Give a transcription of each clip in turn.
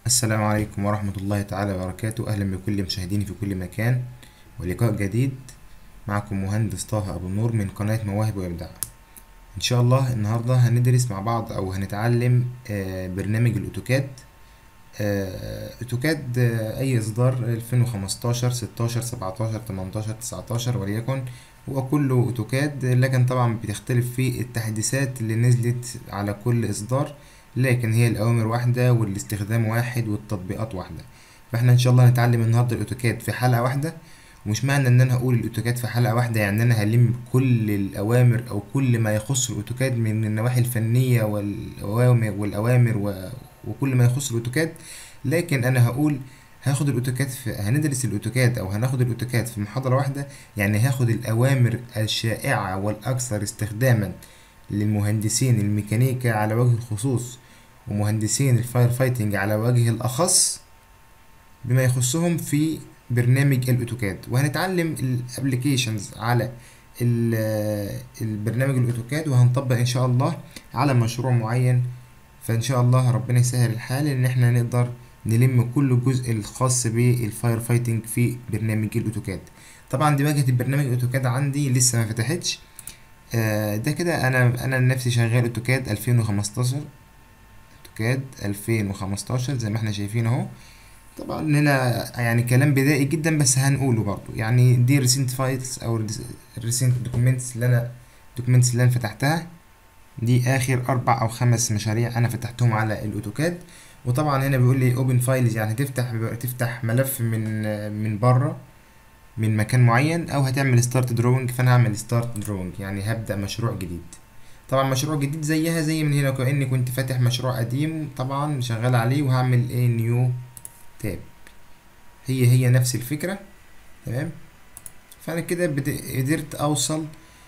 السلام عليكم ورحمة الله تعالى وبركاته أهلا بكل مشاهديني في كل مكان ولقاء جديد معكم مهندس طه أبو النور من قناة مواهب وإبداع إن شاء الله النهاردة هندرس مع بعض أو هنتعلم آه، برنامج الأوتوكاد آه، أوتوكاد آه، أي إصدار 2015 16 17 18 19 وليكن هو كله أوتوكاد لكن طبعا بتختلف في التحديثات اللي نزلت على كل إصدار لكن هي الأوامر واحدة والاستخدام واحد والتطبيقات واحدة فاحنا إن شاء الله هنتعلم النهاردة الأوتوكاد في حلقة واحدة ومش معنى إن أنا هقول الأوتوكاد في حلقة واحدة يعني أنا هلم كل الأوامر أو كل ما يخص الأوتوكاد من النواحي الفنية والأوامر والأوامر و... وكل ما يخص الأوتوكاد لكن أنا هقول هاخد الأوتوكاد في هندرس الأوتوكاد أو هناخد الأوتوكاد في محاضرة واحدة يعني هاخد الأوامر الشائعة والأكثر استخداما للمهندسين الميكانيكا على وجه الخصوص ومهندسين الفاير فايتنج على وجه الأخص بما يخصهم في برنامج الأوتوكاد وهنتعلم الابليكيشنز على ال- البرنامج الأوتوكاد وهنطبق إن شاء الله على مشروع معين فإن شاء الله ربنا يسهل الحال إن احنا نقدر نلم كل جزء الخاص بالفاير فايتنج في برنامج الأوتوكاد طبعا دي واجهة البرنامج الأوتوكاد عندي لسه ما فتحتش آه، ده كده انا انا نفسي شغال اوتوكاد 2015 اوتوكاد 2015 زي ما احنا شايفين اهو طبعا هنا يعني كلام بدائي جدا بس هنقوله برضو يعني دي ريسنت فايلز او ريسنت دوكيومنتس اللي انا دوكيومنتس اللي انا فتحتها دي اخر اربع او خمس مشاريع انا فتحتهم على الاوتوكاد وطبعا هنا بيقول لي اوبن فايلز يعني تفتح تفتح ملف من من بره من مكان معين او هتعمل ستارت دروينج فانا هعمل ستارت دروينج يعني هبدأ مشروع جديد طبعا مشروع جديد زيها زي من هنا كأني كنت فاتح مشروع قديم طبعا شغال عليه وهعمل ايه نيو تاب هي هي نفس الفكرة تمام فانا كده بد- قدرت اوصل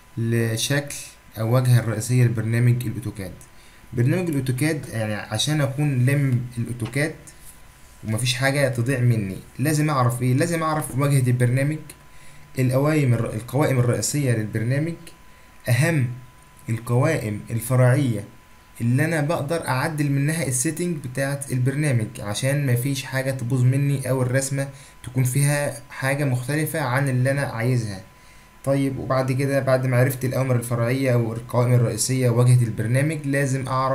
لشكل او واجهة الرئيسية لبرنامج الاوتوكاد برنامج الاوتوكاد يعني عشان اكون لم الاوتوكاد ومفيش حاجة تضيع مني لازم اعرف ايه لازم اعرف واجهة البرنامج القوائم الر- القوائم الرئيسية للبرنامج اهم القوائم الفرعية اللي انا بقدر اعدل منها السيتنج بتاعت البرنامج عشان مفيش حاجة تبوظ مني او الرسمة تكون فيها حاجة مختلفة عن اللي انا عايزها طيب وبعد كده بعد ما عرفت الأوامر الفرعية والقوائم الرئيسية وواجهة البرنامج لازم أعرف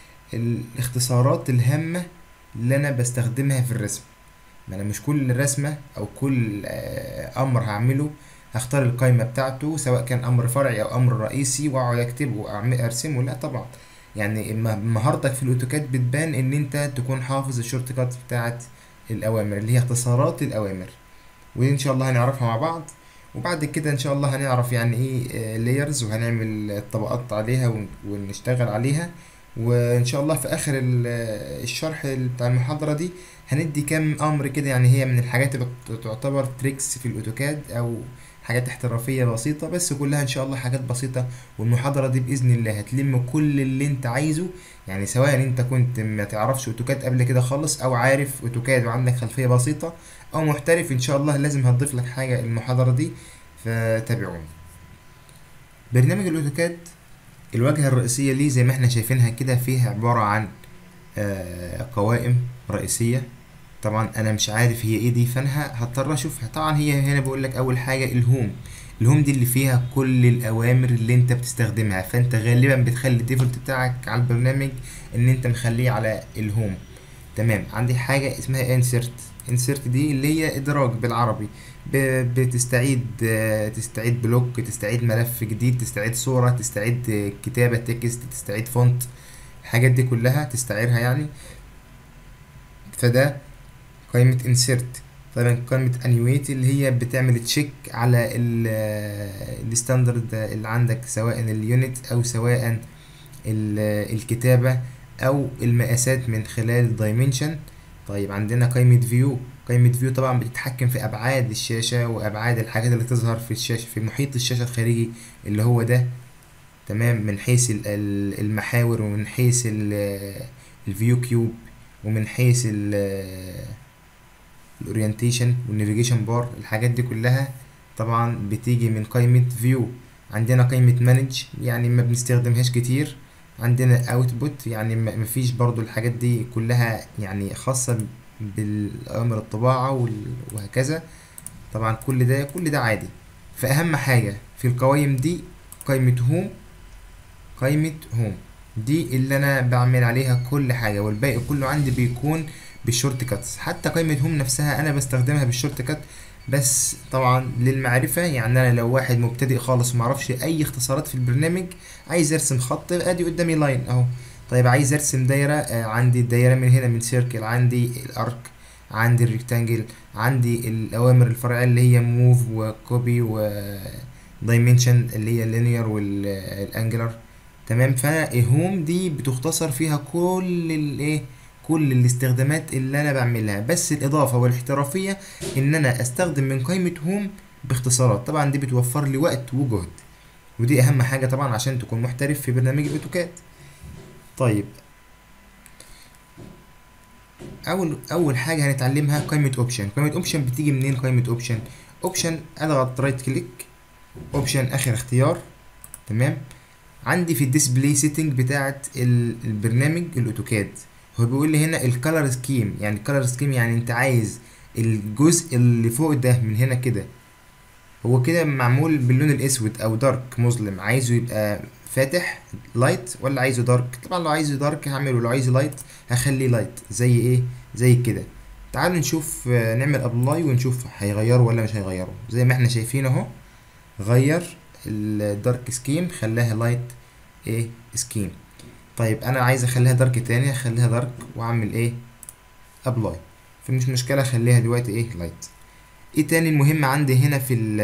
الاختصارات الهامة اللي أنا بستخدمها في الرسم ما أنا مش كل رسمة أو كل آه، أمر هعمله هختار القايمة بتاعته سواء كان أمر فرعي أو أمر رئيسي وأقعد أكتبه وأعمل أرسمه لا طبعا يعني م- مهارتك في الأوتوكاد بتبان إن أنت تكون حافظ الشورت كات بتاعت الأوامر اللي هي اختصارات الأوامر ودي إن شاء الله هنعرفها مع بعض وبعد كده ان شاء الله هنعرف يعني ايه لايرز وهنعمل طبقات عليها ون- ونشتغل عليها وان شاء الله في اخر ال- الشرح بتاع المحاضرة دي هندي كام امر كده يعني هي من الحاجات اللي بت- تعتبر تريكس في الاوتوكاد او حاجات احترافية بسيطة بس كلها ان شاء الله حاجات بسيطة والمحاضرة دي بإذن الله هتلم كل اللي انت عايزه يعني سواء انت كنت ما تعرفش اوتوكاد قبل كده خالص او عارف اوتوكاد وعندك خلفية بسيطة او محترف ان شاء الله لازم هتضيف لك حاجة المحاضرة دي فتابعوني برنامج الاوتوكاد الواجهة الرئيسية ليه زي ما احنا شايفينها كده فيها عبارة عن آه، قوائم رئيسية طبعا انا مش عارف هي ايه دي فانا ه- هضطر اشوفها طبعا هي هنا بقول لك اول حاجة الهوم الهوم دي اللي فيها كل الاوامر اللي انت بتستخدمها فانت غالبا بتخلي الديفولت بتاعك على البرنامج ان انت مخليه على الهوم تمام عندي حاجة اسمها insert insert دي اللي هي ادراج بالعربي ب- بتستعيد آه، تستعيد بلوك تستعيد ملف جديد تستعيد صورة تستعيد آه، كتابة تكست تستعيد فونت الحاجات دي كلها تستعيرها يعني فده قائمة insert طبعا قائمة annuate اللي هي بتعمل تشيك على الستاندرد اللي عندك سواء اليونت او سواء ال- الكتابة او المقاسات من خلال الدايمنشن طيب عندنا قائمة فيو قائمة فيو طبعا بتتحكم في ابعاد الشاشة وابعاد الحاجات اللي تظهر في الشاشة في محيط الشاشة الخارجي اللي هو ده تمام من حيث ال- ال- المحاور ومن حيث الفيو كيوب ومن حيث الاورينتيشن والنافيجيشن بار الحاجات دي كلها طبعا بتيجي من قائمة فيو عندنا قائمة مانج يعني ما بنستخدمهاش كتير عندنا اوتبوت يعني م- مفيش برضو الحاجات دي كلها يعني خاصة بالأوامر الطباعة وال- وهكذا طبعا كل ده كل ده عادي فأهم حاجة في القوائم دي قائمة هوم قائمة هوم دي اللي أنا بعمل عليها كل حاجة والباقي كله عندي بيكون بالشورت كاتس حتى قائمة هوم نفسها أنا بستخدمها بالشورت كات بس طبعا للمعرفة يعني أنا لو واحد مبتدئ خالص ومعرفش أي اختصارات في البرنامج عايز أرسم خط أدي قدامي لاين أهو طيب عايز أرسم دايرة آه، عندي الدايرة من هنا من سيركل عندي الأرك عندي الريكتانجل عندي الأوامر الفرعية اللي هي موف وكوبي و دايمنشن اللي هي اللينير والانجلر تمام فهوم دي بتختصر فيها كل الايه كل الاستخدامات اللي انا بعملها بس الاضافه والاحترافيه ان انا استخدم من قائمه هوم باختصارات طبعا دي بتوفر لي وقت وجهد ودي اهم حاجه طبعا عشان تكون محترف في برنامج الاوتوكاد طيب اول اول حاجه هنتعلمها قائمه اوبشن قائمه اوبشن بتيجي منين قائمه اوبشن اوبشن اضغط رايت كليك اوبشن اخر اختيار تمام عندي في الديسبلاي سيتنج بتاعه ال- البرنامج الاوتوكاد هو بيقول لي هنا الكالر سكيم يعني الكالر سكيم يعني انت عايز الجزء اللي فوق ده من هنا كده هو كده معمول باللون الاسود او دارك مظلم عايزه يبقى فاتح لايت ولا عايزه دارك طبعا لو عايزه دارك هعمله لو عايزه لايت هخليه لايت زي ايه زي كده تعالوا نشوف آه، نعمل ابلاي ونشوف هيغيره ولا مش هيغيره زي ما احنا شايفين اهو غير الدارك سكيم خلاها لايت ايه سكيم طيب انا عايز اخليها دارك تاني اخليها دارك واعمل ايه ابلاي فمش مشكلة اخليها دلوقتي ايه لايت ايه تاني المهم عندي هنا في ال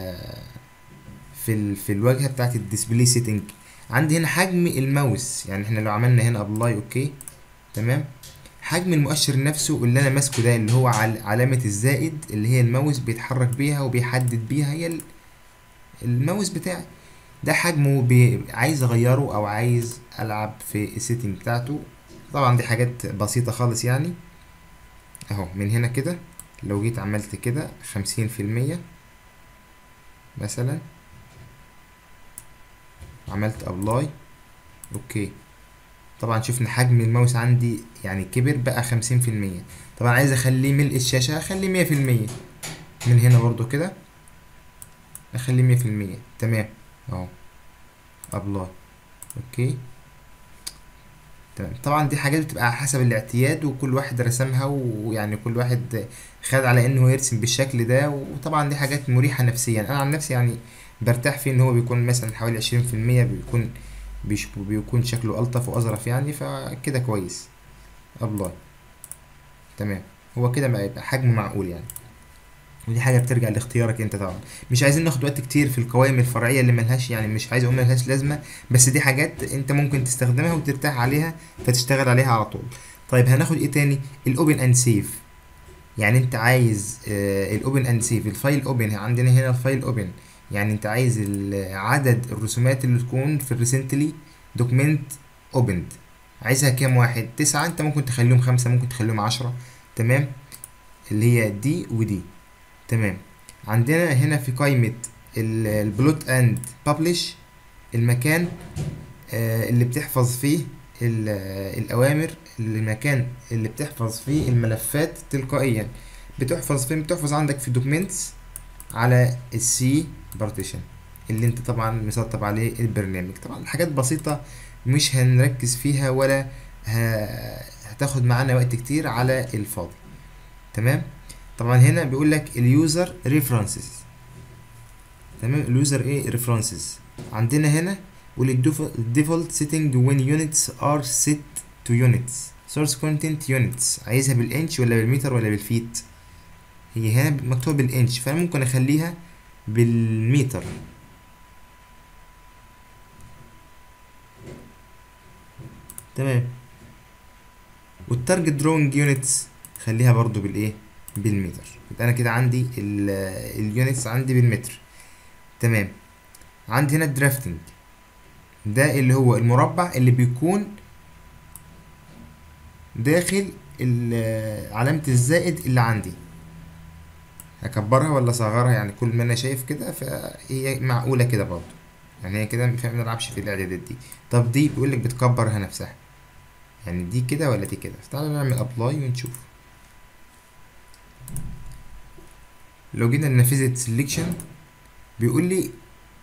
في ال في الواجهة بتاعت الديسبلاي سيتنج عندي هنا حجم الماوس يعني احنا لو عملنا هنا ابلاي اوكي تمام حجم المؤشر نفسه اللي انا ماسكه ده اللي هو عل- علامة الزائد اللي هي الماوس بيتحرك بيها وبيحدد بيها هي ال- الماوس بتاعي ده حجمه بي... عايز اغيره او عايز العب في السيتنج بتاعته طبعا دي حاجات بسيطة خالص يعني اهو من هنا كده لو جيت عملت كده خمسين في المية مثلا عملت ابلاي اوكي طبعا شفنا حجم الماوس عندي يعني كبر بقى خمسين في المية طبعا عايز اخليه ملء الشاشة اخليه مية في المية من هنا برضو كده اخليه مية في المية تمام اهو ابلاي اوكي تمام طبعا دي حاجات بتبقى على حسب الاعتياد وكل واحد رسمها ويعني كل واحد خد على انه يرسم بالشكل ده وطبعا دي حاجات مريحة نفسيا انا عن نفسي يعني برتاح فيه ان هو بيكون مثلا حوالي عشرين في المية بيكون بيش بيكون شكله الطف واظرف يعني فكده كويس ابلاي تمام هو كده بقى يبقى حجمه معقول يعني ودي حاجه بترجع لاختيارك انت طبعا مش عايزين ناخد وقت كتير في القوائم الفرعيه اللي ملهاش يعني مش عايز اقول ملهاش لازمه بس دي حاجات انت ممكن تستخدمها وترتاح عليها فتشتغل عليها على طول طيب هناخد ايه تاني الاوبن اند سيف يعني انت عايز الاوبن اند سيف الفايل اوبن عندنا هنا الفايل اوبن يعني انت عايز ال- عدد الرسومات اللي تكون في الريسنتلي دوكمنت اوبند عايزها كام واحد تسعة انت ممكن تخليهم خمسة ممكن تخليهم عشرة تمام اللي هي دي ودي تمام عندنا هنا في قائمة البلوت اند بابليش المكان آه، اللي بتحفظ فيه ال- آه، الأوامر المكان اللي بتحفظ فيه الملفات تلقائيا بتحفظ فين بتحفظ عندك في دوكيومنتس على السي بارتيشن اللي انت طبعا مسطب عليه البرنامج طبعا حاجات بسيطة مش هنركز فيها ولا ه- هتاخد معانا وقت كتير على الفاضي تمام طبعا هنا بيقول لك اليوزر ريفرنسز تمام اليوزر ايه ريفرنسز عندنا هنا والديفولت سيتنج when units are set to units source content units عايزها بالانش ولا بالمتر ولا بالفيت هي هنا مكتوبة بالانش فانا ممكن اخليها بالمتر تمام والتارجت دروينج يونتس خليها برضو بالايه بالمتر يبقى انا كده عندي اليونتس عندي بالمتر تمام عندي هنا الدرافتنج ده اللي هو المربع اللي بيكون داخل ال- علامة الزائد اللي عندي هكبرها ولا اصغرها يعني كل ما انا شايف كده فهي معقولة كده برضو يعني هي كده ما بنلعبش في الاعدادات دي طب دي بيقول لك بتكبرها نفسها يعني دي كده ولا دي كده تعالى نعمل ابلاي ونشوف لو جينا لنافذة سيلكشن بيقول لي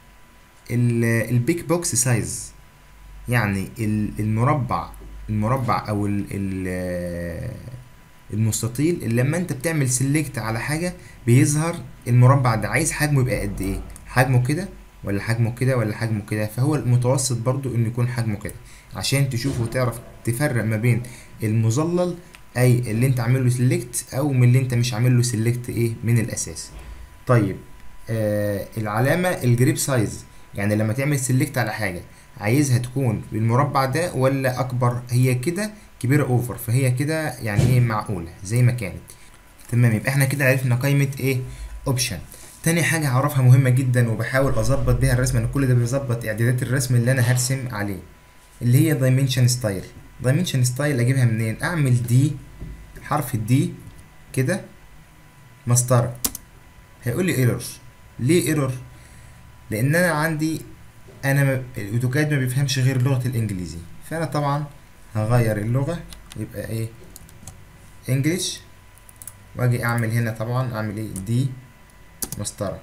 البيك بوكس سايز يعني المربع المربع او ال ال المستطيل اللي لما انت بتعمل سيلكت على حاجة بيظهر المربع ده عايز حجمه يبقى قد ايه حجمه كده ولا حجمه كده ولا حجمه كده فهو المتوسط برضو انه يكون حجمه كده عشان تشوف وتعرف تفرق ما بين المظلل اي اللي انت عامل له سيلكت او من اللي انت مش عامل له سيلكت ايه من الاساس طيب آه العلامة الجريب سايز يعني لما تعمل سيلكت على حاجة عايزها تكون بالمربع ده ولا اكبر هي كده كبيرة اوفر فهي كده يعني ايه معقولة زي ما كانت تمام يبقى احنا كده عرفنا قائمة ايه اوبشن تاني حاجة هعرفها مهمة جدا وبحاول اظبط بيها الرسم انا كل ده بيظبط اعدادات الرسم اللي انا هرسم عليه اللي هي دايمنشن ستايل دايمنشن ستايل اجيبها منين اعمل دي حرف الدي كده مسطرة هيقول لي ايرور ليه ايرور لان انا عندي انا الاوتوكاد ما بيفهمش غير لغة الانجليزي فانا طبعا هغير اللغة يبقى ايه انجليش واجي اعمل هنا طبعا اعمل ايه دي مسطرة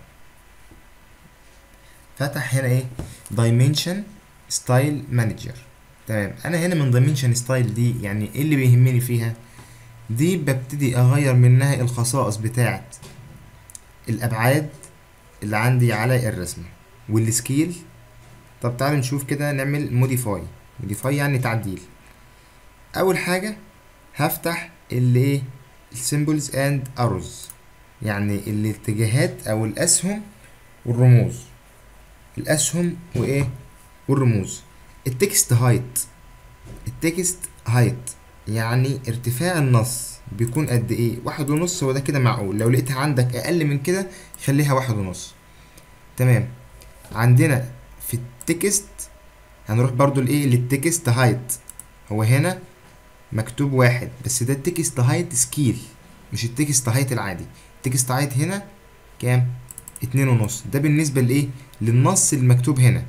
فتح هنا ايه dimension style manager تمام انا هنا من dimension style دي يعني ايه اللي بيهمني فيها دي ببتدي اغير منها الخصائص بتاعه الابعاد اللي عندي على الرسمة والسكيل طب تعالوا نشوف كده نعمل موديفاي موديفاي يعني تعديل اول حاجة هفتح اللي ايه السيمبلز اند اروز يعني الاتجاهات او الاسهم والرموز الاسهم وايه والرموز التكست هايت التكست هايت يعني ارتفاع النص بيكون قد ايه واحد ونص هو ده كده معقول لو لقيتها عندك اقل من كده خليها واحد ونص تمام عندنا في التكست هنروح برضو لايه للتكست هايت هو هنا مكتوب واحد بس ده التكست هايت سكيل مش التكست هايت العادي التكست هايت هنا كام اتنين ونص ده بالنسبة لايه للنص المكتوب هنا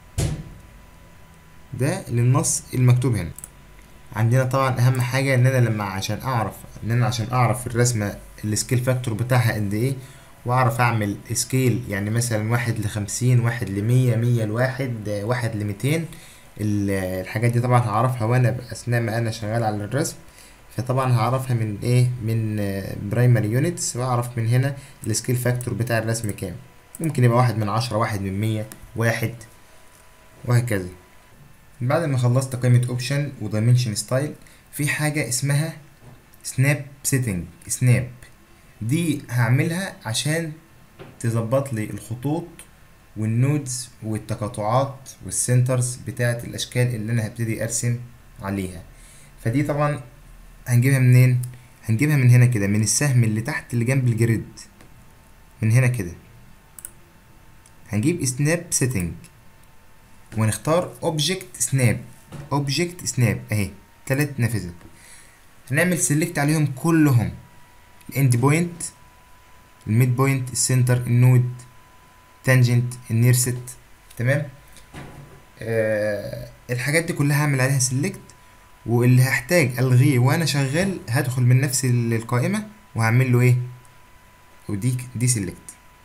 ده للنص المكتوب هنا عندنا طبعا اهم حاجة ان انا لما عشان اعرف ان انا عشان اعرف الرسمة السكيل فاكتور بتاعها قد ايه واعرف اعمل سكيل يعني مثلا واحد لخمسين واحد لمية مية لواحد واحد لميتين الحاجات دي طبعا هعرفها وانا اثناء ما انا شغال على الرسم فطبعا هعرفها من ايه من برايمري يونتس واعرف من هنا السكيل فاكتور بتاع الرسم كام ممكن يبقى واحد من عشرة واحد من مية واحد وهكذا بعد ما خلصت قائمة اوبشن ودايمنشن ستايل في حاجة اسمها سناب سيتنج سناب دي هعملها عشان تظبط لي الخطوط والنودز والتقاطعات والسنترز بتاعة الاشكال اللي انا هبتدي ارسم عليها فدي طبعا هنجيبها منين هنجيبها من هنا كده من السهم اللي تحت اللي جنب الجريد من هنا كده هنجيب سناب سيتنج ونختار اوبجكت سناب اوبجكت سناب اهي تلات نافذة هنعمل سيلكت عليهم كلهم الاند بوينت الميد بوينت السنتر النود تانجنت النيرست تمام آه الحاجات دي كلها هعمل عليها سيلكت واللي هحتاج الغيه وانا شغال هدخل من نفس القائمة وهعمل له ايه ودي دي سيلكت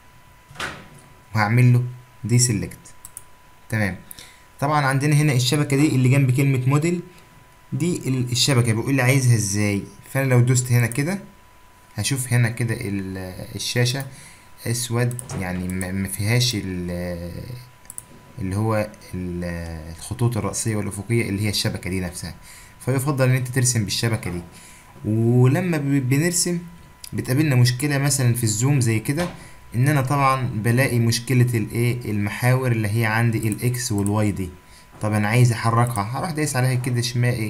وهعمل له دي سيلكت تمام طبعا عندنا هنا الشبكة دي اللي جنب كلمة موديل دي الشبكة بيقول لي عايزها ازاي فانا لو دوست هنا كده هشوف هنا كده الشاشة اسود يعني ما فيهاش اللي هو الخطوط الرأسية والأفقية اللي هي الشبكة دي نفسها فيفضل ان انت ترسم بالشبكة دي ولما بنرسم بتقابلنا مشكلة مثلا في الزوم زي كده ان انا طبعا بلاقي مشكلة الايه المحاور اللي هي عندي الاكس والواي دي طب انا عايز احركها هروح دايس عليها كده شمال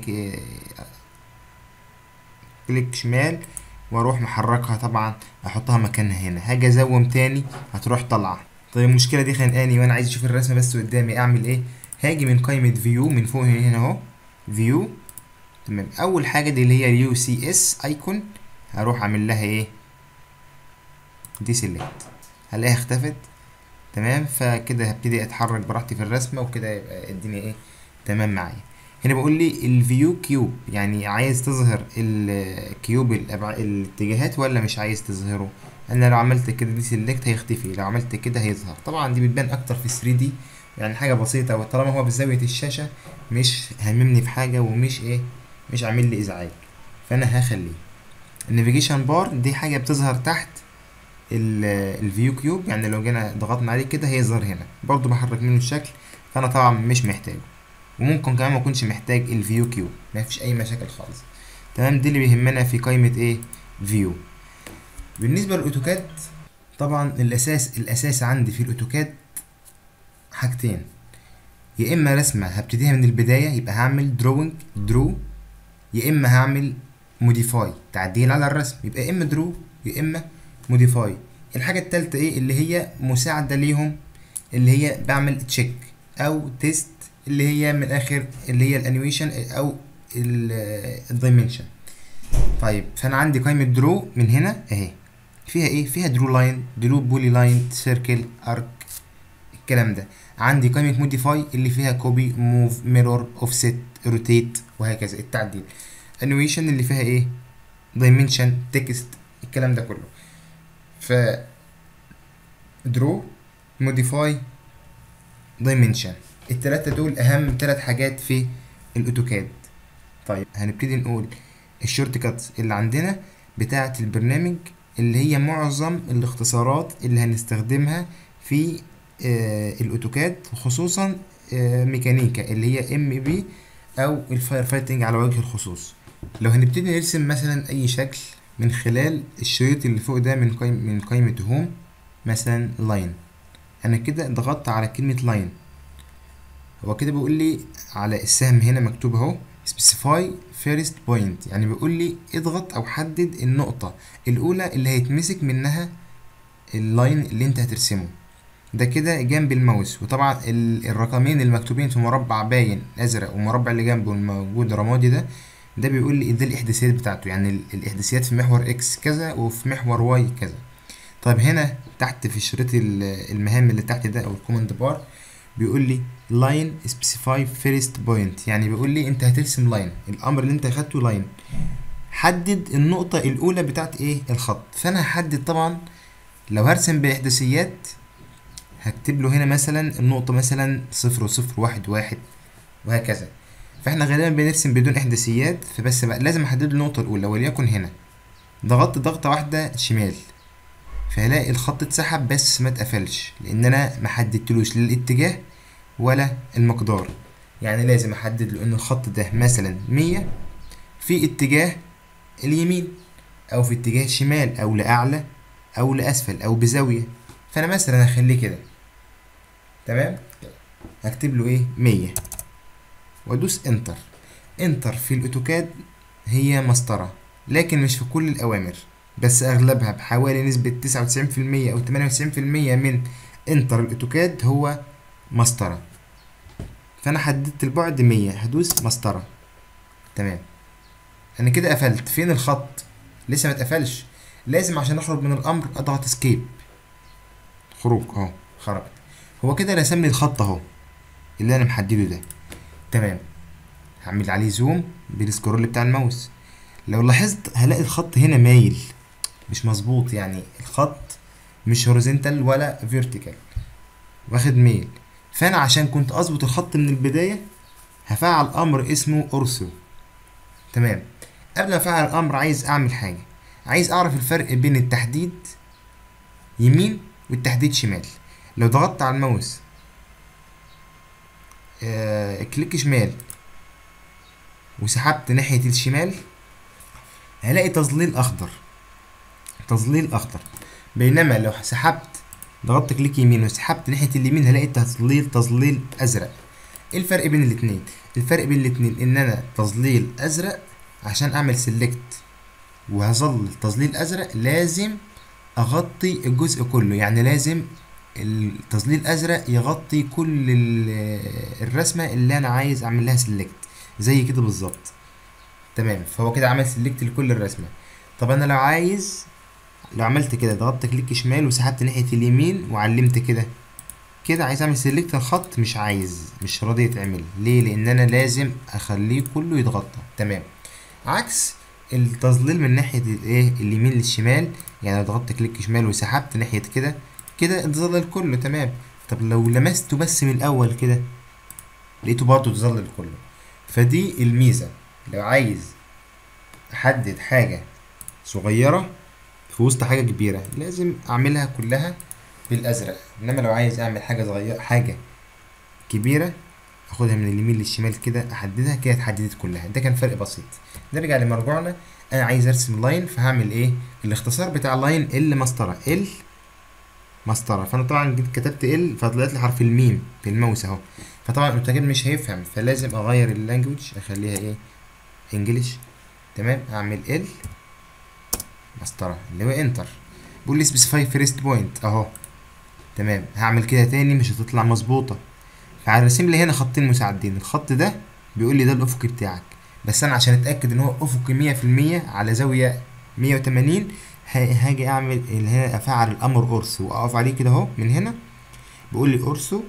كليك شمال واروح محركها طبعا احطها مكانها هنا هاجي ازوم تاني هتروح طالعه طيب المشكله دي خانقاني وانا عايز اشوف الرسمه بس قدامي اعمل ايه هاجي من قائمه فيو من فوق هنا اهو فيو تمام اول حاجه دي اللي هي اليو سي اس ايكون هروح اعمل لها ايه دي سيلكت هلاقيها اختفت تمام فكده هبتدي اتحرك براحتي في الرسمه وكده يبقى الدنيا ايه تمام معايا هنا بقول لي الفيو كيوب يعني عايز تظهر الكيوب الأبع... الاتجاهات ولا مش عايز تظهره انا لو عملت كده دي سيلكت هيختفي لو عملت كده هيظهر طبعا دي بتبان اكتر في 3 دي يعني حاجه بسيطه وطالما هو بزاويه الشاشه مش هاممني في حاجه ومش ايه مش عامل لي ازعاج فانا هخليه النافيجيشن بار دي حاجه بتظهر تحت الفيو كيوب يعني لو جينا ضغطنا عليه كده هيظهر هنا برضو بحرك منه الشكل فانا طبعا مش محتاجه وممكن كمان ما اكونش محتاج الفيو كيوب ما فيش اي مشاكل خالص تمام دي اللي بيهمنا في قائمه ايه فيو بالنسبه للاوتوكاد طبعا الاساس الاساس عندي في الاوتوكاد حاجتين يا اما رسمه هبتديها من البدايه يبقى هعمل دروينج درو يا اما هعمل موديفاي تعديل على الرسم يبقى يا اما درو يا اما موديفاي الحاجه التالتة ايه اللي هي مساعده ليهم اللي هي بعمل تشيك او تيست اللي هي من الاخر اللي هي الانيميشن او الدايمنشن طيب فانا عندي قائمه درو من هنا اهي فيها ايه فيها درو لاين درو بولي لاين سيركل ارك الكلام ده عندي قائمه موديفاي اللي فيها كوبي موف ميرور اوفست روتيت وهكذا التعديل انيميشن اللي فيها ايه دايمنشن تكست الكلام ده كله ف درو موديفاي دايمنشن التلاتة دول اهم تلات حاجات في الاوتوكاد طيب هنبتدي نقول الشورت كاتس اللي عندنا بتاعة البرنامج اللي هي معظم الاختصارات اللي هنستخدمها في آه الاوتوكاد خصوصا آه ميكانيكا اللي هي ام بي او الفاير فايتنج على وجه الخصوص لو هنبتدي نرسم مثلا اي شكل من خلال الشريط اللي فوق ده من قائمة من قائمة هوم مثلا لاين انا كده ضغطت على كلمة لاين هو كده بيقول لي على السهم هنا مكتوب اهو specify first point يعني بيقول لي اضغط او حدد النقطة الاولى اللي هيتمسك منها اللاين اللي انت هترسمه ده كده جنب الماوس وطبعا الرقمين المكتوبين في مربع باين ازرق والمربع اللي جنبه الموجود رمادي ده ده بيقول لي ده الاحداثيات بتاعته يعني الاحداثيات في محور اكس كذا وفي محور واي كذا طيب هنا تحت في شريط المهام اللي تحت ده او الكوماند بار بيقول لي لاين سبيسيفاي فيرست بوينت يعني بيقول لي انت هترسم لاين الامر اللي انت اخدته لاين حدد النقطة الأولى بتاعت ايه الخط فأنا هحدد طبعا لو هرسم بإحداثيات هكتب له هنا مثلا النقطة مثلا صفر وصفر واحد واحد وهكذا فاحنا غالبا بنرسم بدون إحداثيات فبس بقى لازم أحدد النقطة الأولى وليكن هنا ضغطت ضغطة واحدة شمال فهلاقي الخط اتسحب بس ما اتقفلش لان انا ما حددتلوش لا الاتجاه ولا المقدار يعني لازم احدد له ان الخط ده مثلا مية في اتجاه اليمين او في اتجاه الشمال او لاعلى او لاسفل او بزاوية فانا مثلا هخليه كده تمام هكتب له ايه مية وادوس انتر انتر في الاوتوكاد هي مسطرة لكن مش في كل الاوامر بس اغلبها بحوالي نسبة تسعة وتسعين في المية او تمانية وتسعين في المية من انتر الاوتوكاد هو مسطرة فانا حددت البعد مية هدوس مسطرة تمام انا كده قفلت فين الخط لسه ما اتقفلش لازم عشان اخرج من الامر اضغط اسكيب خروج اهو خرجت هو كده رسم لي الخط اهو اللي انا محدده ده تمام هعمل عليه زوم بالسكرول بتاع الماوس لو لاحظت هلاقي الخط هنا مايل مش مظبوط يعني الخط مش هوريزونتال ولا فيرتيكال واخد ميل فانا عشان كنت اظبط الخط من البدايه هفعل امر اسمه اورثو تمام قبل ما افعل الامر عايز اعمل حاجه عايز اعرف الفرق بين التحديد يمين والتحديد شمال لو ضغطت على الماوس آه كليك شمال وسحبت ناحيه الشمال هلاقي تظليل اخضر تظليل اخضر بينما لو سحبت ضغطت كليك يمين وسحبت ناحيه اليمين هلاقي تظليل تظليل ازرق ايه الفرق بين الاتنين الفرق بين الاتنين ان انا تظليل ازرق عشان اعمل سيلكت وهظل تظليل ازرق لازم اغطي الجزء كله يعني لازم التظليل الازرق يغطي كل الرسمه اللي انا عايز اعمل لها سيلكت زي كده بالظبط تمام فهو كده عمل سيلكت لكل الرسمه طب انا لو عايز لو عملت كده ضغطت كليك شمال وسحبت ناحيه اليمين وعلمت كده كده عايز اعمل سيلكت الخط مش عايز مش راضي يتعمل ليه لان انا لازم اخليه كله يتغطى تمام عكس التظليل من ناحيه الايه اليمين للشمال يعني لو ضغطت كليك شمال وسحبت ناحيه كده كده اتظلل كله تمام طب لو لمسته بس من الاول كده لقيته برضه اتظلل كله فدي الميزه لو عايز احدد حاجه صغيره في وسط حاجه كبيره لازم اعملها كلها بالازرق انما لو عايز اعمل حاجه صغيره حاجه كبيره اخدها من اليمين للشمال كده احددها كده اتحددت كلها ده كان فرق بسيط نرجع لمرجوعنا انا عايز ارسم لاين فهعمل ايه الاختصار بتاع اللاين ال مسطره ال مسطره فانا طبعا جيت كتبت ال فطلعت لي حرف الميم بالماوس اهو فطبعا المترجم مش هيفهم فلازم اغير اللانجوج اخليها ايه انجلش تمام اعمل ال مسطره اللي هو انتر بيقول لي سبيسيفاي فيرست بوينت اهو تمام هعمل كده تاني مش هتطلع مظبوطه فهرسم لي هنا خطين مساعدين الخط ده بيقول لي ده الافقي بتاعك بس انا عشان اتاكد ان هو افقي مية في المية على زاويه مية وتمانين هاجي اعمل اللي هنا افعل الامر اورثو واقف عليه كده اهو من هنا بيقول لي اورثو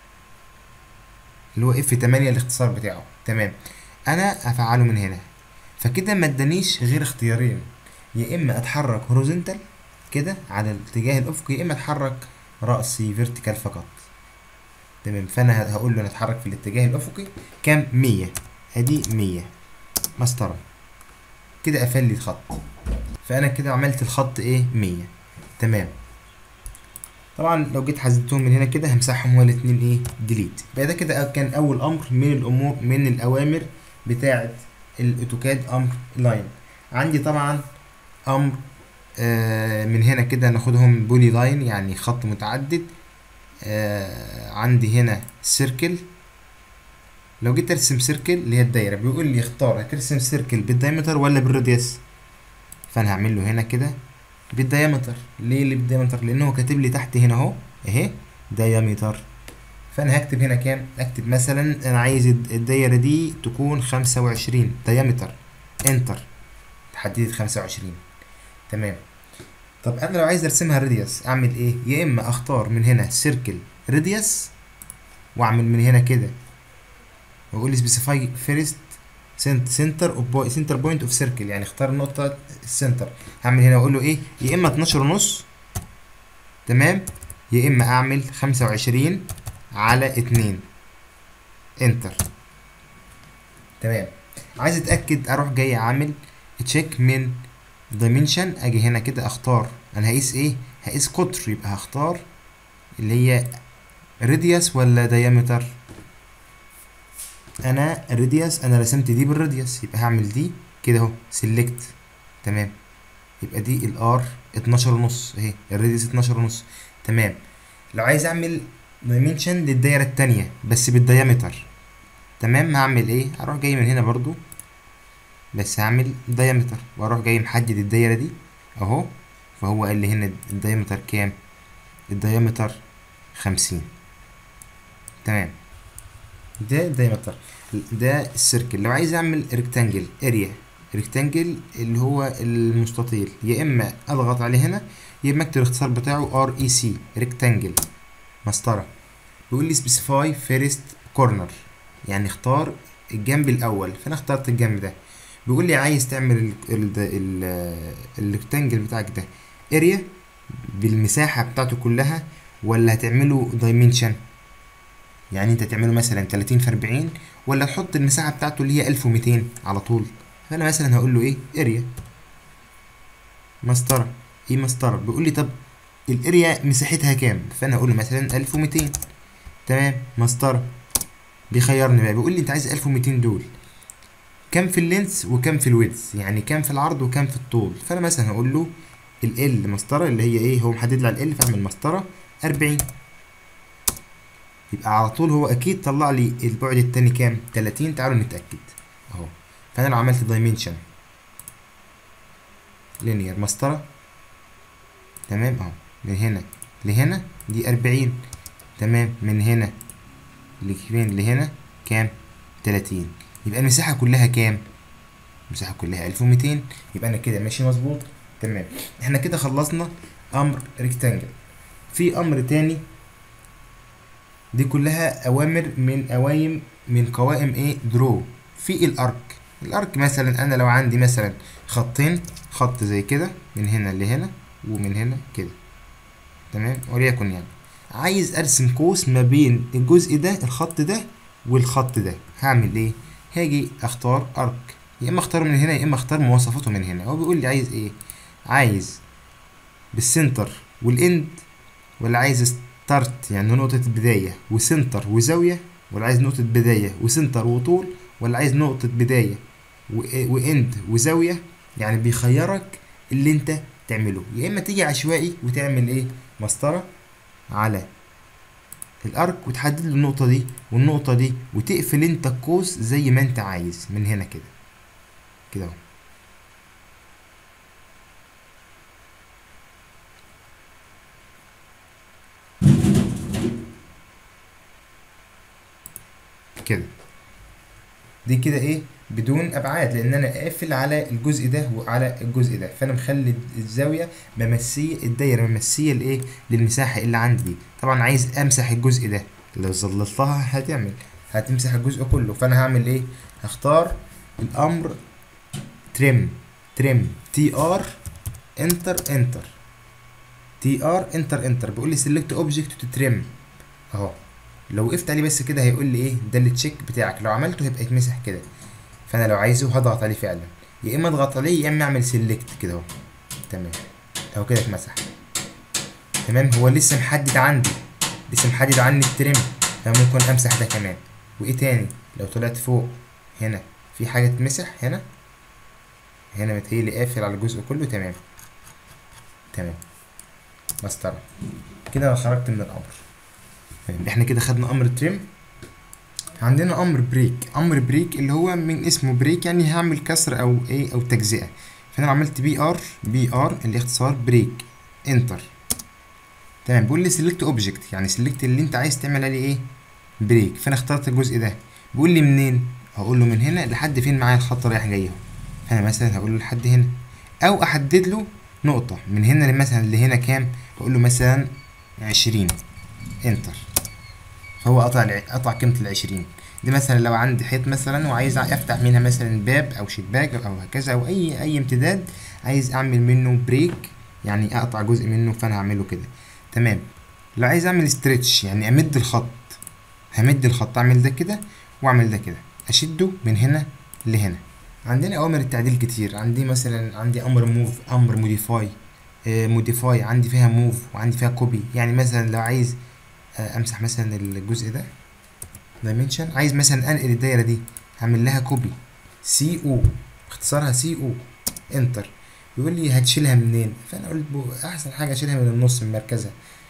اللي هو اف 8 الاختصار بتاعه تمام انا افعله من هنا فكده ما ادانيش غير اختيارين يا اما اتحرك هوريزونتال كده على الاتجاه الافقي يا اما اتحرك راسي فيرتيكال فقط تمام فانا هقول له انا اتحرك في الاتجاه الافقي كام 100 ادي 100 مسطره كده قفل لي الخط فانا كده عملت الخط ايه 100 تمام طبعا لو جيت حددتهم من هنا كده همسحهم هو الاتنين ايه ديليت يبقى ده كده كان اول امر من الامور من الاوامر بتاعه الاوتوكاد امر لاين عندي طبعا امر آه من هنا كده ناخدهم بولي لاين يعني خط متعدد آه عندي هنا سيركل لو جيت ارسم سيركل اللي هي الدايره بيقول لي اختار هترسم سيركل بالدايمتر ولا بالراديوس فانا هعمل له هنا كده بالدايمتر ليه اللي بالدايمتر لان هو كاتب لي تحت هنا اهو اهي دايمتر فانا هكتب هنا كام اكتب مثلا انا عايز الدايره دي تكون خمسة وعشرين دايمتر انتر تحددت خمسة وعشرين تمام طب انا لو عايز ارسمها راديوس اعمل ايه يا اما اختار من هنا سيركل راديوس واعمل من هنا كده واقول لي سبيسيفاي فيرست سنتر اوف سنتر بوينت اوف سيركل يعني اختار النقطه السنتر هعمل هنا واقول له ايه يا اما 12 ونص تمام يا اما اعمل 25 على 2 انتر تمام عايز اتاكد اروح جاي عامل تشيك من دايمنشن اجي هنا كده اختار انا هقيس ايه هقيس قطر يبقى هختار اللي هي راديوس ولا دايمتر انا الراديوس انا رسمت دي بالراديوس يبقى هعمل دي كده اهو سيلكت تمام يبقى دي الار 12 ونص اهي الراديوس 12 ونص تمام لو عايز اعمل دايمنشن للدايره التانية بس بالديامتر تمام هعمل ايه هروح جاي من هنا برضو بس هعمل دايمتر واروح جاي محدد الدايره دي اهو فهو قال لي هنا الدايمتر كام الدايمتر خمسين تمام ده دايمتر ده السيركل لو عايز اعمل ريكتانجل اريا ريكتانجل اللي هو المستطيل يا اما اضغط عليه هنا يا اما اكتب الاختصار بتاعه ار اي سي ريكتانجل مسطره بيقول لي سبيسيفاي فيرست كورنر يعني اختار الجنب الاول فانا اخترت الجنب ده بيقول لي عايز تعمل الريكتانجل بتاعك ده اريا بالمساحه بتاعته كلها ولا هتعمله دايمنشن يعني انت تعمله مثلا 30 في 40 ولا تحط المساحه بتاعته اللي هي 1200 على طول فانا مثلا هقول له ايه اريا مسطره ايه مسطره بيقول لي طب الاريا مساحتها كام فانا هقول له مثلا 1200 تمام مسطره بيخيرني بقى بيقول لي انت عايز 1200 دول كام في اللينس وكام في الويدز يعني كام في العرض وكام في الطول فانا مثلا هقول له ال مسطره اللي هي ايه هو محدد لي على ال فاعمل مسطره 40 يبقى على طول هو اكيد طلع لي البعد التاني كام 30 تعالوا نتاكد اهو فانا لو عملت دايمنشن لينير مسطره تمام اهو من هنا لهنا دي 40 تمام من هنا لفين لهنا كام 30 يبقى المساحه كلها كام المساحه كلها 1200 يبقى انا كده ماشي مظبوط تمام احنا كده خلصنا امر ريكتانجل في امر تاني دي كلها اوامر من اوائم من قوائم ايه درو في الارك الارك مثلا انا لو عندي مثلا خطين خط زي كده من هنا لهنا ومن هنا كده تمام وليكن يعني عايز ارسم قوس ما بين الجزء ده الخط ده والخط ده هعمل ايه هاجي اختار ارك يا اما اختار من هنا يا اما اختار مواصفاته من هنا هو بيقول لي عايز ايه عايز بالسنتر والاند ولا عايز ستارت يعني نقطة بداية وسنتر وزاوية ولا عايز نقطة بداية وسنتر وطول ولا عايز نقطة بداية واند وزاوية يعني بيخيرك اللي انت تعمله يا اما تيجي عشوائي وتعمل ايه مسطرة على الارك وتحدد له النقطة دي والنقطة دي وتقفل انت القوس زي ما انت عايز من هنا كده كده اهو كده دي كده ايه بدون ابعاد لان انا قافل على الجزء ده وعلى الجزء ده فانا مخلي الزاويه ممسيه الدايره ممسيه لايه للمساحه اللي عندي دي طبعا عايز امسح الجزء ده لو ظللتها هتعمل هتمسح الجزء كله فانا هعمل ايه هختار الامر تريم تريم تي ار انتر انتر تي ار انتر انتر بيقول لي سيلكت اوبجكت تو تريم اهو لو وقفت عليه بس كده هيقول لي ايه ده التشيك بتاعك لو عملته هيبقى يتمسح كده فانا لو عايزه هضغط عليه فعلا يا اما اضغط عليه يا اما اعمل سيلكت كده اهو تمام اهو كده اتمسح تمام هو لسه محدد عندي لسه محدد عني الترم فممكن امسح ده كمان وايه تاني لو طلعت فوق هنا في حاجه تمسح هنا هنا متهيألي قافل على الجزء كله تمام تمام مسطرة كده انا خرجت من الامر طيب احنا كده خدنا امر تريم عندنا امر بريك امر بريك اللي هو من اسمه بريك يعني هعمل كسر او ايه او تجزئه فانا عملت بي ار بي ار اللي اختصار بريك انتر تمام بيقول لي سيلكت اوبجكت يعني سيلكت اللي انت عايز تعمل عليه ايه بريك فانا اخترت الجزء ده بيقول لي منين هقول له من هنا لحد فين معايا الخط رايح جاي اهو فانا مثلا هقول له لحد هنا او احدد له نقطه من هنا مثلا لهنا كام اقول له مثلا عشرين انتر فهو قطع قطع قيمة العشرين دي مثلا لو عندي حيط مثلا وعايز افتح منها مثلا باب او شباك او هكذا او اي اي امتداد عايز اعمل منه بريك يعني اقطع جزء منه فانا هعمله كده تمام لو عايز اعمل ستريتش يعني امد الخط همد الخط اعمل ده كده واعمل ده كده اشده من هنا لهنا عندنا اوامر التعديل كتير عندي مثلا عندي امر موف امر موديفاي موديفاي عندي فيها موف وعندي فيها كوبي يعني مثلا لو عايز امسح مثلا الجزء ده دايمنشن عايز مثلا انقل الدايره دي هعمل لها كوبي سي او اختصارها سي او انتر يقول لي هتشيلها منين فانا قلت احسن حاجه اشيلها من النص من مركزها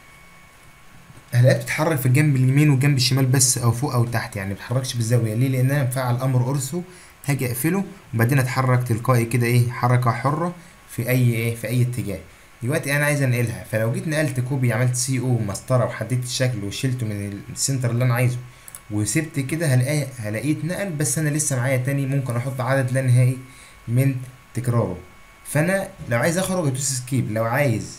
هلاقيها بتتحرك في الجنب اليمين والجنب الشمال بس او فوق او تحت يعني مبتتحركش بالزاويه ليه لان انا مفعل امر اورثو هاجي اقفله وبعدين اتحرك تلقائي كده ايه حركه حره في اي ايه في اي اتجاه دلوقتي انا عايز انقلها فلو جيت نقلت كوبي عملت سي او مسطره وحددت الشكل وشلته من السنتر اللي انا عايزه وسبت كده هلاقيه هلاقيه اتنقل بس انا لسه معايا تاني ممكن احط عدد لا نهائي من تكراره فانا لو عايز اخرج ادوس سكيب لو عايز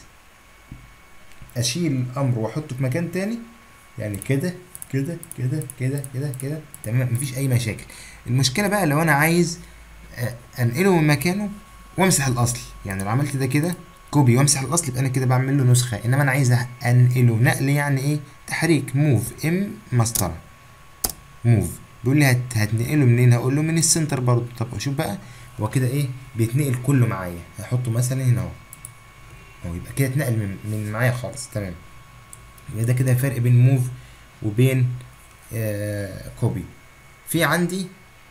اشيل الامر واحطه في مكان تاني يعني كده كده كده كده كده كده تمام مفيش اي مشاكل المشكله بقى لو انا عايز انقله من مكانه وامسح الاصل يعني لو عملت ده كده كوبي وامسح الاصل يبقى انا كده بعمل له نسخه انما انا عايز انقله نقل يعني ايه تحريك موف ام مسطره موف بيقول لي هت... هتنقله منين هقول له من السنتر برضو طب اشوف بقى هو كده ايه بيتنقل كله معايا هحطه مثلا هنا اهو اهو يبقى كده اتنقل من, من معايا خالص تمام يبقى ده كده فرق بين موف وبين آه كوبي في عندي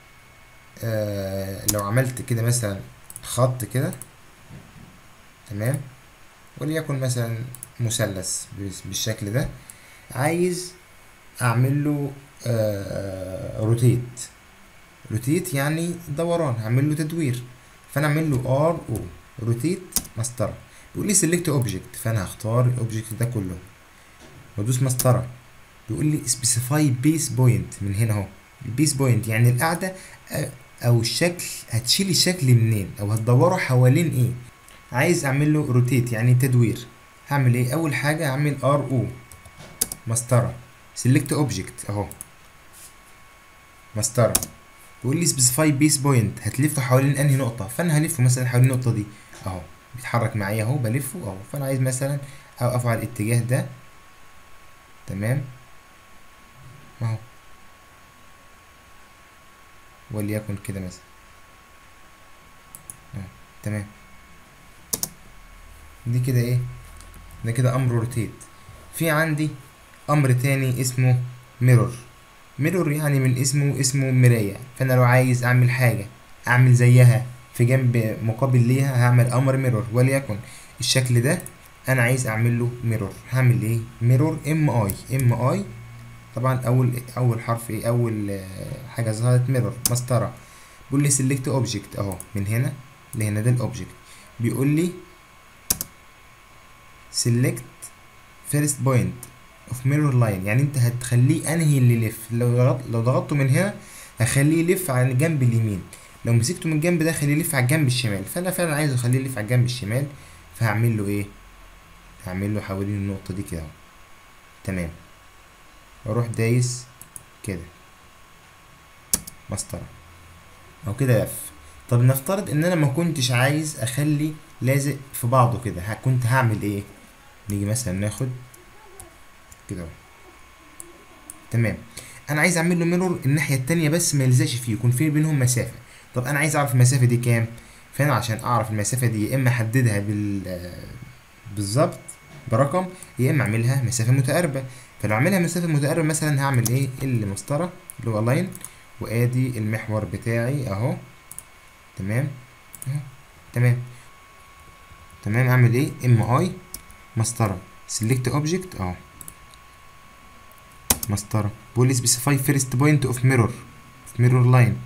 آه لو عملت كده مثلا خط كده تمام وليكن مثلا مثلث بالشكل ده عايز اعمل له آه روتيت روتيت يعني دوران هعمل له تدوير فانا اعمل له ار او روتيت مسطره بيقول لي سيلكت اوبجكت فانا هختار الاوبجكت ده كله وادوس مسطره بيقول لي سبيسيفاي بيس بوينت من هنا اهو البيس بوينت يعني القاعده او الشكل هتشيل الشكل منين او هتدوره حوالين ايه عايز اعمل له روتيت يعني تدوير هعمل ايه اول حاجه هعمل ار او مسطره سيلكت اوبجكت اهو مسطره بيقول لي سبيسيفاي بيس بوينت هتلفه حوالين انهي نقطه فانا هلفه مثلا حوالين النقطه دي اهو بيتحرك معايا اهو بلفه اهو فانا عايز مثلا اوقفه على الاتجاه ده تمام اهو وليكن كده مثلا اهو تمام دي كده ايه ده كده امر روتيت في عندي امر تاني اسمه ميرور ميرور يعني من اسمه اسمه مراية فانا لو عايز اعمل حاجة اعمل زيها في جنب مقابل ليها هعمل امر ميرور وليكن الشكل ده انا عايز اعمل له ميرور هعمل ايه ميرور ام اي ام اي طبعا اول اول حرف ايه اول آه، حاجه ظهرت ميرور مسطره بيقول لي سيلكت اوبجكت اهو من هنا لهنا ده الاوبجكت بيقول لي سيلكت فيرست بوينت اوف ميرور لاين يعني انت هتخليه انهي اللي يلف لو ضغط لو ضغطته من هنا هخليه يلف على الجنب اليمين لو مسكته من الجنب ده خليه يلف على الجنب الشمال فانا فعلا عايز اخليه يلف على الجنب الشمال فهعمل له ايه هعمل له حوالين النقطه دي كده اهو تمام واروح دايس كده مسطره او كده لف طب نفترض ان انا ما كنتش عايز اخلي لازق في بعضه كده ه- كنت هعمل ايه نيجي مثلا ناخد كده اهو تمام انا عايز اعمل له ميرور الناحيه التانية بس ما يلزقش فيه يكون في بينهم مسافه طب انا عايز اعرف المسافه دي كام فانا عشان اعرف المسافه دي يا اما احددها بال آه، بالظبط برقم يا اما اعملها مسافه متقاربه فلو اعملها مسافه متقاربه مثلا هعمل ايه ال مسطره اللي هو لاين وادي المحور بتاعي اهو تمام اهو تمام تمام اعمل ايه ام اي مسطره سيلكت اوبجكت اهو مسطره بقول لي سبيسيفاي فيرست بوينت اوف ميرور اوف ميرور لاين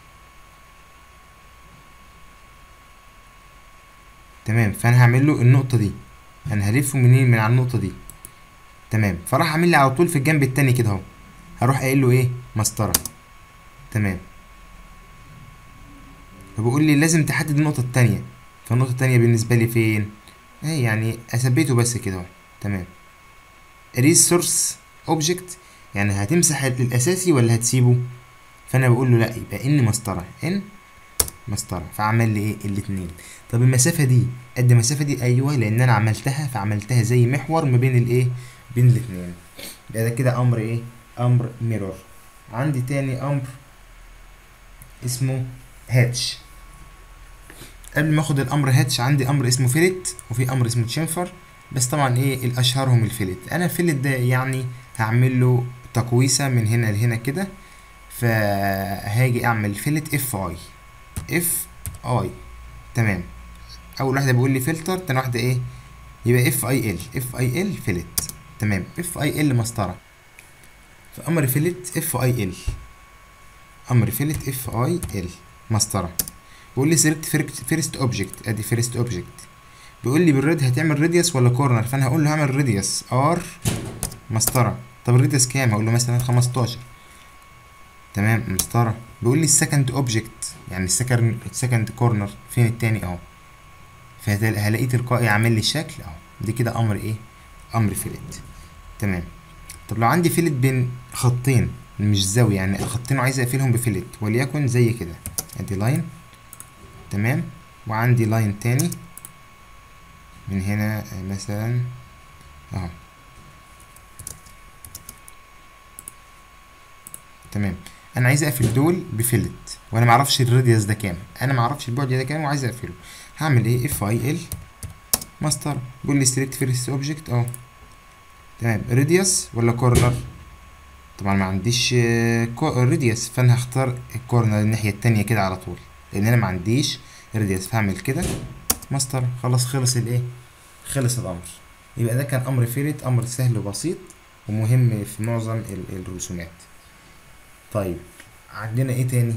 تمام فانا هعمل له النقطه دي انا هلفه منين من على النقطه دي تمام فراح عامل لي على طول في الجنب التاني كده اهو هروح قايل له ايه مسطره تمام فبقول لي لازم تحدد النقطه التانية فالنقطه التانية بالنسبه لي فين ايه يعني اثبته بس كده اهو تمام ريسورس اوبجكت يعني هتمسح الاساسي ولا هتسيبه فانا بقول له لا يبقى ان مسطره ان مسطره فعمل لي ايه الاتنين طب المسافه دي قد المسافه دي ايوه لان انا عملتها فعملتها زي محور ما بين الايه بين الاتنين يبقى ده كده امر ايه امر ميرور عندي تاني امر اسمه هاتش قبل ما اخد الامر هاتش عندي امر اسمه فيلت وفي امر اسمه تشنفر بس طبعا ايه الاشهرهم الفيلت انا الفيلت ده يعني هعمل له تقويسه من هنا لهنا كده فهاجي اعمل فيلت اف اي اف اي تمام اول واحده بيقول لي فلتر تاني واحده ايه يبقى اف اي ال اف اي ال فيلت تمام اف اي ال مسطره فامر فيلت اف اي ال امر فيلت اف اي ال مسطره بيقول لي سيلكت فيرست اوبجكت ادي فيرست اوبجكت بيقول لي بالريد هتعمل راديوس ولا كورنر فانا هقول له هعمل راديوس ار مسطره طب الراديوس كام هقول له مثلا 15 تمام مسطره بيقول لي السكند اوبجكت يعني السكند السكند كورنر فين التاني اهو فهلاقي تلقائي عامل لي الشكل اهو دي كده امر ايه امر فيلت تمام طب لو عندي فيلت بين خطين مش زاوية يعني خطين وعايز اقفلهم بفيلت وليكن زي كده ادي لاين تمام وعندي لاين تاني من هنا مثلا اهو تمام انا عايز اقفل دول بفيلت وانا معرفش الراديوس ده كام انا معرفش البعد ده كام وعايز اقفله هعمل ايه اف اي ال ماستر بيقول لي سيلكت فيرست اوبجكت اهو تمام راديوس ولا كورنر طبعا ما عنديش راديوس فانا هختار الكورنر الناحيه التانية كده على طول لان انا ما عنديش راديوس فهعمل كده ماستر خلاص خلص الايه خلص الامر يبقى ده كان امر فيلت امر سهل وبسيط ومهم في معظم ال- الرسومات طيب عندنا ايه تاني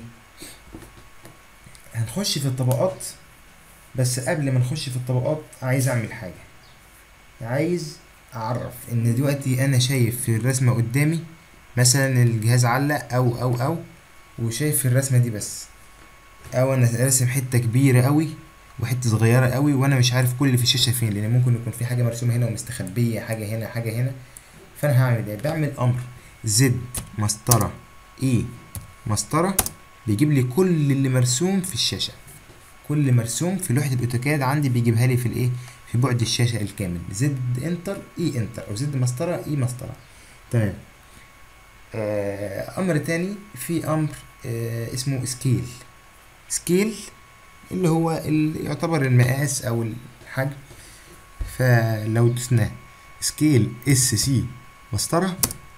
هنخش في الطبقات بس قبل ما نخش في الطبقات عايز اعمل حاجة عايز اعرف ان دلوقتي انا شايف في الرسمة قدامي مثلا الجهاز علق او او او وشايف في الرسمة دي بس او انا راسم حتة كبيرة قوي وحتة صغيرة قوي وانا مش عارف كل اللي في الشاشة فين لان ممكن يكون في حاجة مرسومة هنا ومستخبية حاجة هنا حاجة هنا فانا هعمل ايه بعمل امر زد مسطرة اي مسطرة بيجيب لي كل اللي مرسوم في الشاشة كل مرسوم في لوحة الاوتوكاد عندي بيجيبها لي في الايه في بعد الشاشة الكامل زد انتر اي انتر او زد مسطرة اي مسطرة تمام آه امر تاني في امر آه اسمه سكيل سكيل اللي هو اللي يعتبر المقاس او الحجم فلو دوسنا سكيل اس سي مسطرة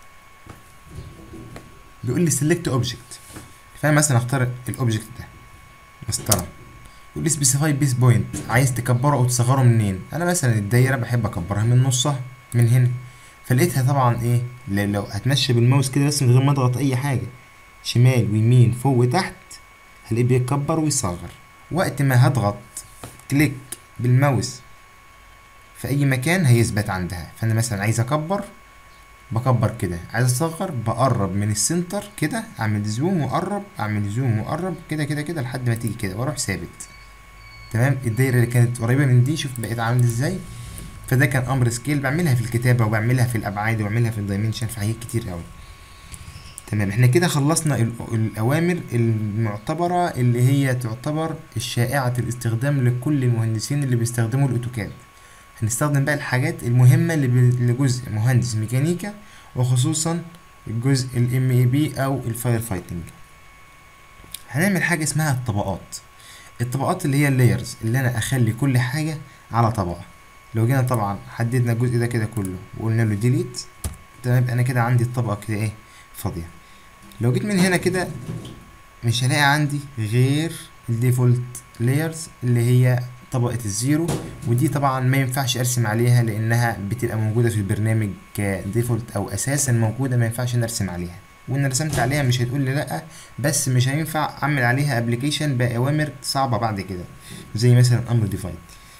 بيقول لي سيلكت اوبجكت فانا مثلا اختار الاوبجكت ده مسطرة يقول لي سبيسيفاي بيس بوينت عايز تكبره او تصغره منين انا مثلا الدايره بحب اكبرها من نصها من هنا فلقيتها طبعا ايه لو هتمشي بالماوس كده بس من غير ما اضغط اي حاجه شمال ويمين فوق وتحت هلاقيه بيكبر ويصغر وقت ما هضغط كليك بالماوس في اي مكان هيثبت عندها فانا مثلا عايز اكبر بكبر كده عايز اصغر بقرب من السنتر كده اعمل زوم واقرب اعمل زوم واقرب كده كده كده لحد ما تيجي كده واروح ثابت تمام الدايره اللي كانت قريبه من دي شوف بقيت عامل ازاي فده كان امر سكيل بعملها في الكتابه وبعملها في الابعاد وبعملها في الدايمنشن في حاجات كتير قوي تمام احنا كده خلصنا الاوامر المعتبره اللي هي تعتبر الشائعه الاستخدام لكل المهندسين اللي بيستخدموا الاوتوكاد هنستخدم بقى الحاجات المهمة لجزء مهندس ميكانيكا وخصوصا الجزء الام اي بي او الفاير فايتنج هنعمل حاجة اسمها الطبقات الطبقات اللي هي اللايرز اللي انا اخلي كل حاجة على طبقة لو جينا طبعا حددنا الجزء ده كده كله وقلنا له ديليت تمام انا كده عندي الطبقة كده ايه فاضية لو جيت من هنا كده مش هلاقي عندي غير الديفولت لايرز اللي هي طبقة الزيرو ودي طبعا ما ينفعش ارسم عليها لانها بتبقى موجودة في البرنامج كديفولت او اساسا موجودة ما ينفعش نرسم عليها وان رسمت عليها مش هتقول لي لا بس مش هينفع اعمل عليها ابلكيشن باوامر صعبة بعد كده زي مثلا امر ديفاين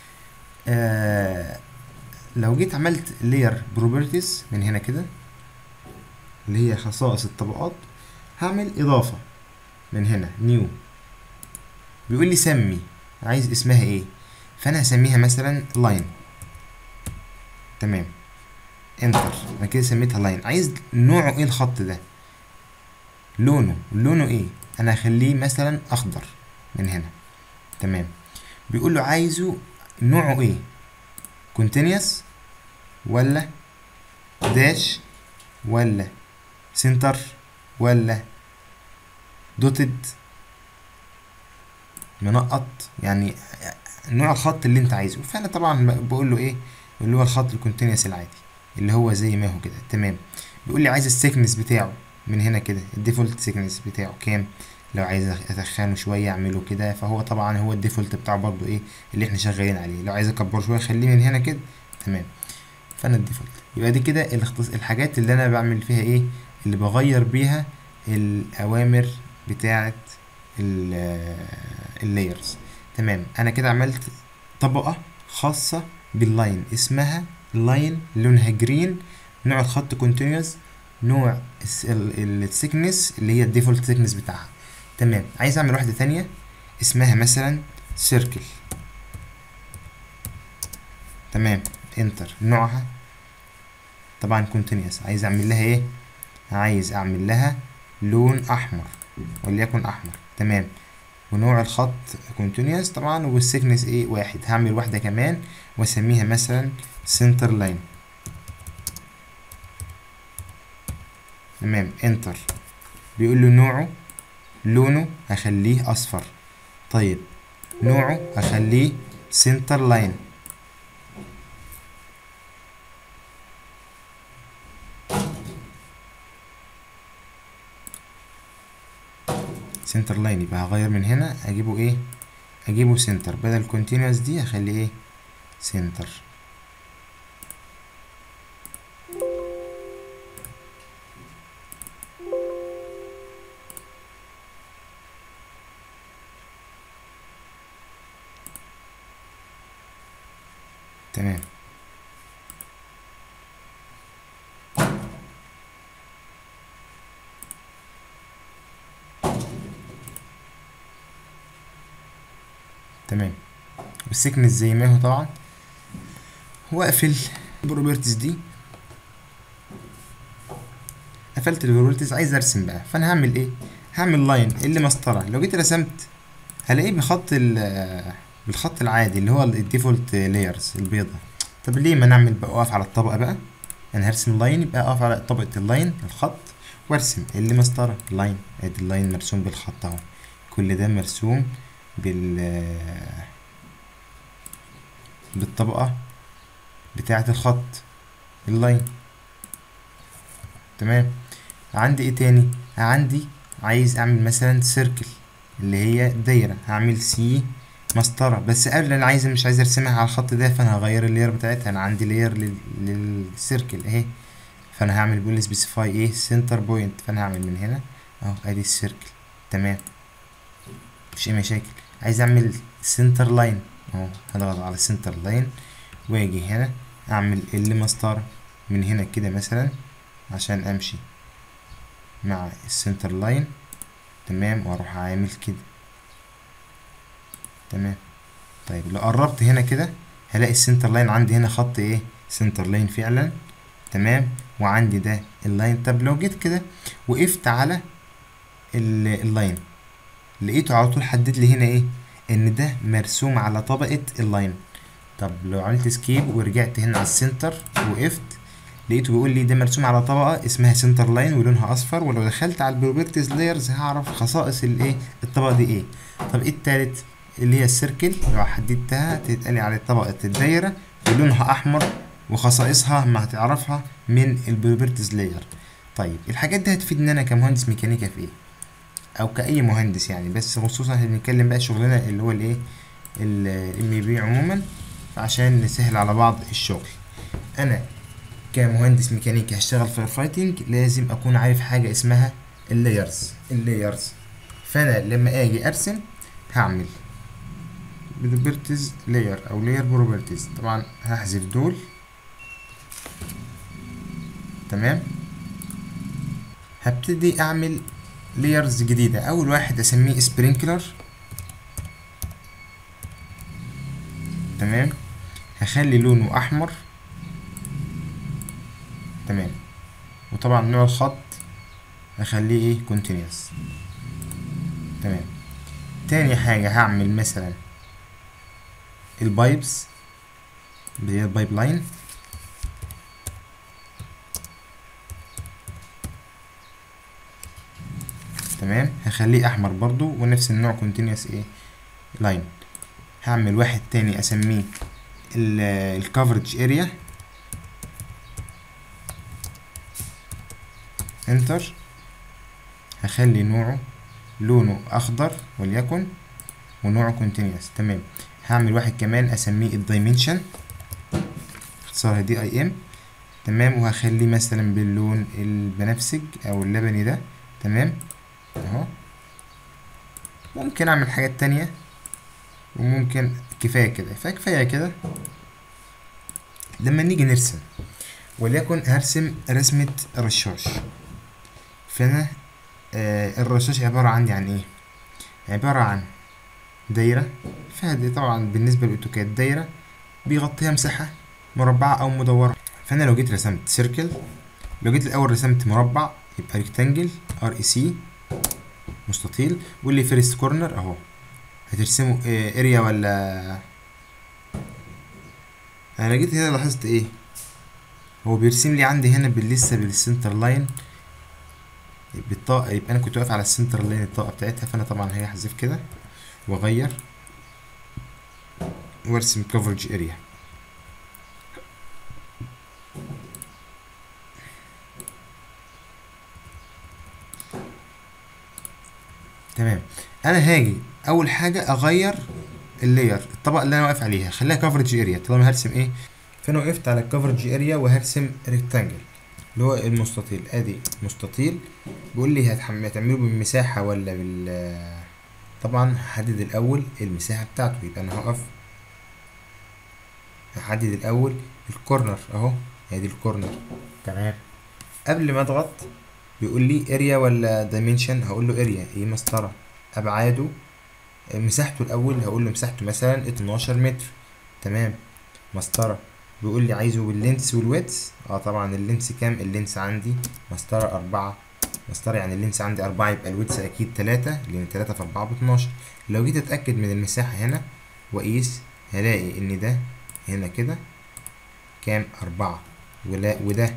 آه لو جيت عملت لير بروبرتيز من هنا كده اللي هي خصائص الطبقات هعمل اضافة من هنا نيو بيقول لي سمي عايز اسمها ايه فانا هسميها مثلا لاين تمام انتر انا كده سميتها لاين عايز نوعه ايه الخط ده لونه لونه ايه انا هخليه مثلا اخضر من هنا تمام بيقول له عايزه نوعه ايه كونتينيوس ولا داش ولا سنتر ولا دوتد منقط يعني نوع الخط اللي انت عايزه فانا طبعا بقول له ايه اللي هو الخط الكونتينيوس العادي اللي هو زي ما هو كده تمام بيقول لي عايز السيكنس بتاعه من هنا كده الديفولت سيكنس بتاعه كام لو عايز اتخنه شويه اعمله كده فهو طبعا هو الديفولت بتاعه برضو ايه اللي احنا شغالين عليه لو عايز اكبره شويه خليه من هنا كده تمام فانا الديفولت يبقى دي كده الحاجات اللي انا بعمل فيها ايه اللي بغير بيها الاوامر بتاعه اللايرز تمام انا كده عملت طبقة خاصة باللاين اسمها لاين لونها جرين نوع الخط كونتينوس نوع السيكنس اللي هي الديفولت سيكنس بتاعها تمام عايز اعمل واحدة تانية اسمها مثلا سيركل تمام انتر نوعها طبعا كونتينوس عايز اعمل لها ايه عايز اعمل لها لون احمر وليكن احمر تمام ونوع الخط كونتينوس طبعا والسيكنس ايه واحد هعمل واحدة كمان واسميها مثلا سنتر لاين تمام انتر بيقول له نوعه لونه هخليه اصفر طيب نوعه هخليه سنتر لاين سنتر لاين يبقى هغير من هنا اجيبه ايه اجيبه سنتر بدل كونتينوس دي اخليه ايه سنتر تمام تمام والسيكنس زي ما هو طبعا واقفل البروبرتيز دي قفلت البروبرتيز عايز ارسم بقى فانا هعمل ايه هعمل لاين اللي مسطره لو جيت رسمت هلاقيه بخط ال بالخط العادي اللي هو الديفولت لايرز البيضة طب ليه ما نعمل بقى اقف على الطبقة بقى انا هرسم لاين يبقى اقف على طبقة اللاين الخط وارسم اللي مسطرة لاين ادي اللاين مرسوم بالخط اهو كل ده مرسوم بال بالطبقة بتاعة الخط اللاين تمام عندي ايه تاني عندي عايز اعمل مثلا سيركل اللي هي دايرة هعمل سي مسطرة بس قبل انا عايز مش عايز ارسمها على الخط ده فانا هغير اللير بتاعتها انا عندي لير لل... للسيركل اهي فانا هعمل بقول سبيسيفاي ايه سنتر بوينت فانا هعمل من هنا اهو ادي السيركل تمام مفيش اي مشاكل عايز اعمل سنتر لاين اهو هضغط على سنتر لاين واجي هنا اعمل اللي مسطرة من هنا كده مثلا عشان امشي مع السنتر لاين تمام واروح عامل كده تمام طيب لو قربت هنا كده هلاقي السنتر لاين عندي هنا خط ايه سنتر لاين فعلا تمام وعندي ده اللاين طب لو جيت كده وقفت على اللاين لقيته على طول حدد لي هنا ايه ان ده مرسوم على طبقة اللاين طب لو عملت سكيب ورجعت هنا على السنتر وقفت لقيته بيقول لي ده مرسوم على طبقة اسمها سنتر لاين ولونها اصفر ولو دخلت على البروبرتيز لايرز هعرف خصائص الايه الطبقة دي ايه طب ايه التالت اللي هي السيركل لو حددتها تتقلي على طبقة الدايرة ولونها احمر وخصائصها ما هتعرفها من البروبرتيز لاير طيب الحاجات دي هتفيدني انا كمهندس ميكانيكا في ايه او كاي مهندس يعني بس خصوصا احنا بنتكلم بقى شغلنا اللي هو الايه الام بي عموما عشان نسهل على بعض الشغل انا كمهندس ميكانيكي هشتغل فاير فايتنج لازم اكون عارف حاجه اسمها اللايرز اللايرز فانا لما اجي ارسم هعمل بروبرتيز لاير او لاير بروبرتيز طبعا هحذف دول تمام هبتدي اعمل لايرز جديده اول واحد اسميه سبرينكلر تمام هخلي لونه احمر تمام وطبعا نوع الخط هخليه ايه كونتينيوس تمام تاني حاجة هعمل مثلا البايبس اللي هي البايب لاين تمام هخليه احمر برضو ونفس النوع كونتينيوس ايه لاين هعمل واحد تاني اسميه الكفرج اريا انتر هخلي نوعه لونه اخضر وليكن ونوعه كونتينيوس تمام هعمل واحد كمان اسميه الدايمنشن اختصارها دي اي ام تمام وهخليه مثلا باللون البنفسج او اللبني ده تمام اهو ممكن اعمل حاجات تانية وممكن كفاية كده فكفاية كده لما نيجي نرسم وليكن هرسم رسمة رشاش فانا آه الرشاش عبارة عندي عن ايه عبارة عن دايرة فهذه طبعا بالنسبة للاوتوكاد دايرة بيغطيها مساحة مربعة او مدورة فانا لو جيت رسمت سيركل لو جيت الاول رسمت مربع يبقى ريكتانجل ار اي سي مستطيل بيقول لي فيرست كورنر اهو هترسمه إيه اريا ولا انا جيت هنا لاحظت ايه هو بيرسم لي عندي هنا لسه بالسنتر لاين بالطاقة يبقى انا كنت واقف على السنتر لاين الطاقة بتاعتها فانا طبعا هحذف كده واغير وارسم كفرج اريا تمام انا هاجي اول حاجه اغير اللاير الطبقه اللي انا واقف عليها خليها كفرج اريا طالما هرسم ايه فانا وقفت على الكفرج اريا وهرسم ريكتانجل اللي هو المستطيل ادي مستطيل بيقول لي هتعمله بالمساحه ولا بال طبعا هحدد الاول المساحه بتاعته يبقى انا هقف هحدد الاول الكورنر اهو ادي الكورنر تمام قبل ما اضغط بيقول لي اريا ولا دايمنشن هقول له اريا ايه مسطره ابعاده مساحته الاول هقول له مساحته مثلا 12 متر تمام مسطره بيقول لي عايزه باللينس والويدث اه طبعا اللينس كام اللينس عندي مسطرة أربعة مسطرة يعني اللينس عندي أربعة يبقى الويدث أكيد تلاتة لأن تلاتة في أربعة باتناشر لو جيت أتأكد من المساحة هنا وأقيس هلاقي إن ده هنا كده كام أربعة ولا وده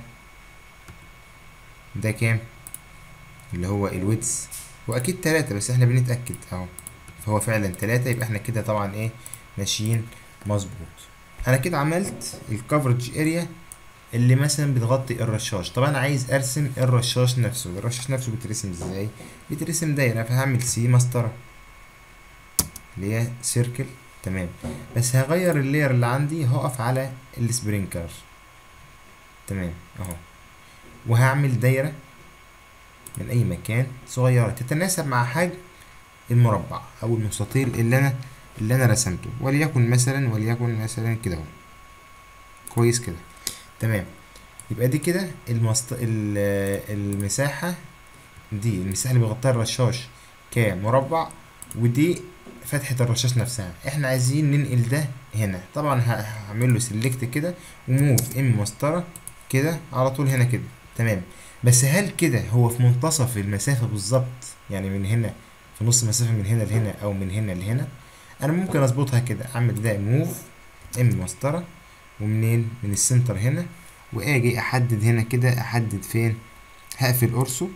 ده كام اللي هو الويدث واكيد تلاتة بس احنا بنتأكد اهو فهو فعلا تلاتة يبقى احنا كده طبعا ايه ماشيين مظبوط انا كده عملت الكفرج اريا اللي مثلا بتغطي الرشاش طب انا عايز ارسم الرشاش نفسه الرشاش نفسه بيترسم ازاي بيترسم دايرة فهعمل سي مسطرة اللي هي سيركل تمام بس هغير اللاير اللي عندي هقف على السبرينكلر تمام اهو وهعمل دايرة من اي مكان صغيرة تتناسب مع حجم المربع او المستطيل اللي انا اللي انا رسمته وليكن مثلا وليكن مثلا كده اهو كويس كده تمام يبقى دي كده المست... المساحة دي المساحة اللي بيغطيها الرشاش كمربع ودي فتحة الرشاش نفسها احنا عايزين ننقل ده هنا طبعا هعمل له سيلكت كده وموف ام مسطرة كده على طول هنا كده تمام بس هل كده هو في منتصف المسافة بالظبط يعني من هنا في نص المسافة من هنا لهنا أو من هنا لهنا أنا ممكن أظبطها كده أعمل ده موف ام مسطرة ومنين من السنتر هنا وأجي أحدد هنا كده أحدد فين هقفل أرسو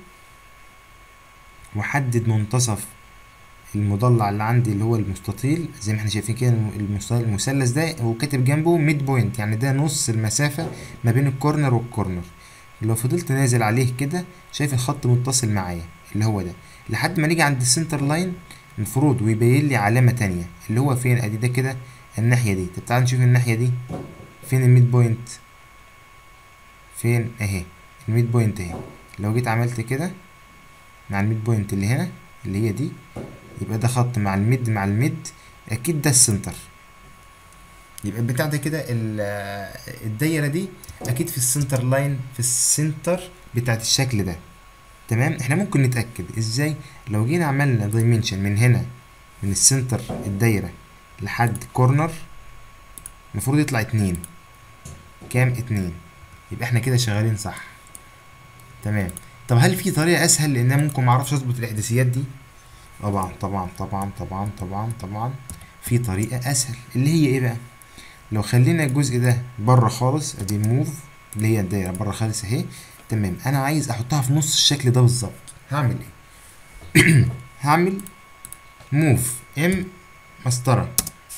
وأحدد منتصف المضلع اللي عندي اللي هو المستطيل زي ما احنا شايفين كده المثلث ده وكاتب جنبه ميد بوينت يعني ده نص المسافة ما بين الكورنر والكورنر لو فضلت نازل عليه كده شايف الخط متصل معايا اللي هو ده لحد ما نيجي عند السنتر لاين المفروض ويبين لي علامة تانية اللي هو فين ادي ده كده الناحية دي طب تعال نشوف الناحية دي فين الميد بوينت فين اهي الميد بوينت اهي لو جيت عملت كده مع الميد بوينت اللي هنا اللي هي دي يبقى ده خط مع الميد مع الميد اكيد ده السنتر يبقى البتاع ده كده الدايره دي اكيد في السنتر لاين في السنتر بتاعت الشكل ده تمام احنا ممكن نتاكد ازاي لو جينا عملنا دايمنشن من هنا من السنتر الدايره لحد كورنر المفروض يطلع اتنين كام اتنين يبقى احنا كده شغالين صح تمام طب هل في طريقه اسهل لان انا ممكن معرفش اظبط الاحداثيات دي طبعا طبعا طبعا طبعا طبعا طبعا في طريقه اسهل اللي هي ايه بقى لو خلينا الجزء ده بره خالص ادي موف اللي هي الدايره بره خالص اهي تمام انا عايز احطها في نص الشكل ده بالظبط هعمل ايه هعمل موف ام مسطره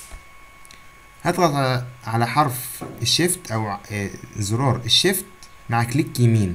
هضغط على حرف الشيفت او زرار الشيفت مع كليك يمين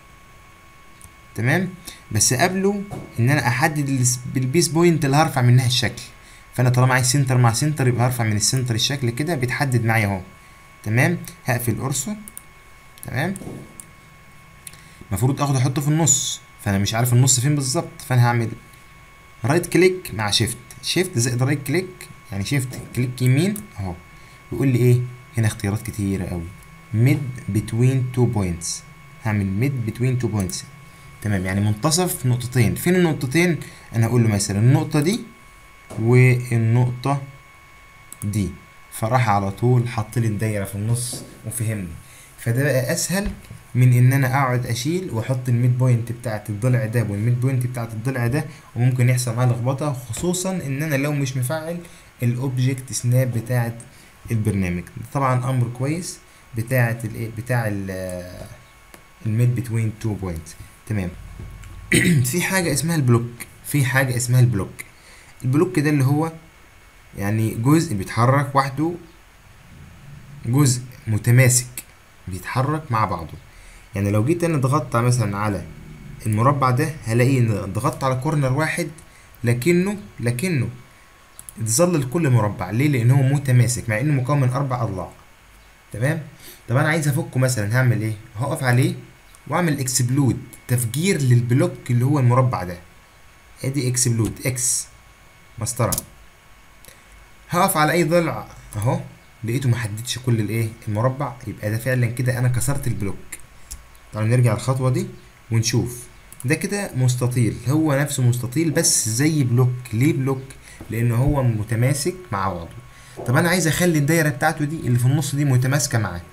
تمام بس قبله ان انا احدد البيس بوينت اللي هرفع منها الشكل فانا طالما عايز سنتر مع سنتر يبقى هرفع من السنتر الشكل كده بيتحدد معايا اهو تمام هقفل اورسو تمام المفروض اخد احطه في النص فانا مش عارف النص فين بالظبط فانا هعمل رايت كليك مع شيفت شيفت زائد رايت كليك يعني شيفت كليك يمين اهو بيقول لي ايه هنا اختيارات كتيره قوي ميد بتوين تو بوينتس هعمل ميد بتوين تو بوينتس تمام يعني منتصف نقطتين فين النقطتين انا هقول له مثلا النقطه دي والنقطة دي فراح على طول حط لي الدايرة في النص وفهمني فده بقى أسهل من إن أنا أقعد أشيل وأحط الميد بوينت بتاعت الضلع ده والميد بوينت بتاعت الضلع ده وممكن يحصل معايا لخبطة خصوصا إن أنا لو مش مفعل الأوبجكت سناب بتاعت البرنامج طبعا أمر كويس بتاعت الإيه بتاع الميد بتوين تو بوينت تمام في حاجة اسمها البلوك في حاجة اسمها البلوك البلوك ده اللي هو يعني جزء بيتحرك وحده جزء متماسك بيتحرك مع بعضه يعني لو جيت انا ضغطت مثلا على المربع ده هلاقي ان ضغطت على كورنر واحد لكنه لكنه اتظلل كل مربع ليه لان هو متماسك مع انه مكون من اربع اضلاع تمام طب انا عايز افكه مثلا هعمل ايه هقف عليه واعمل اكسبلود تفجير للبلوك اللي هو المربع ده ادي اكسبلود اكس مسطره هقف على اي ضلع اهو لقيته محددش كل الايه المربع يبقى ده فعلا كده انا كسرت البلوك تعالوا نرجع الخطوه دي ونشوف ده كده مستطيل هو نفسه مستطيل بس زي بلوك ليه بلوك لان هو متماسك مع بعضه طب انا عايز اخلي الدايره بتاعته دي اللي في النص دي متماسكه معاه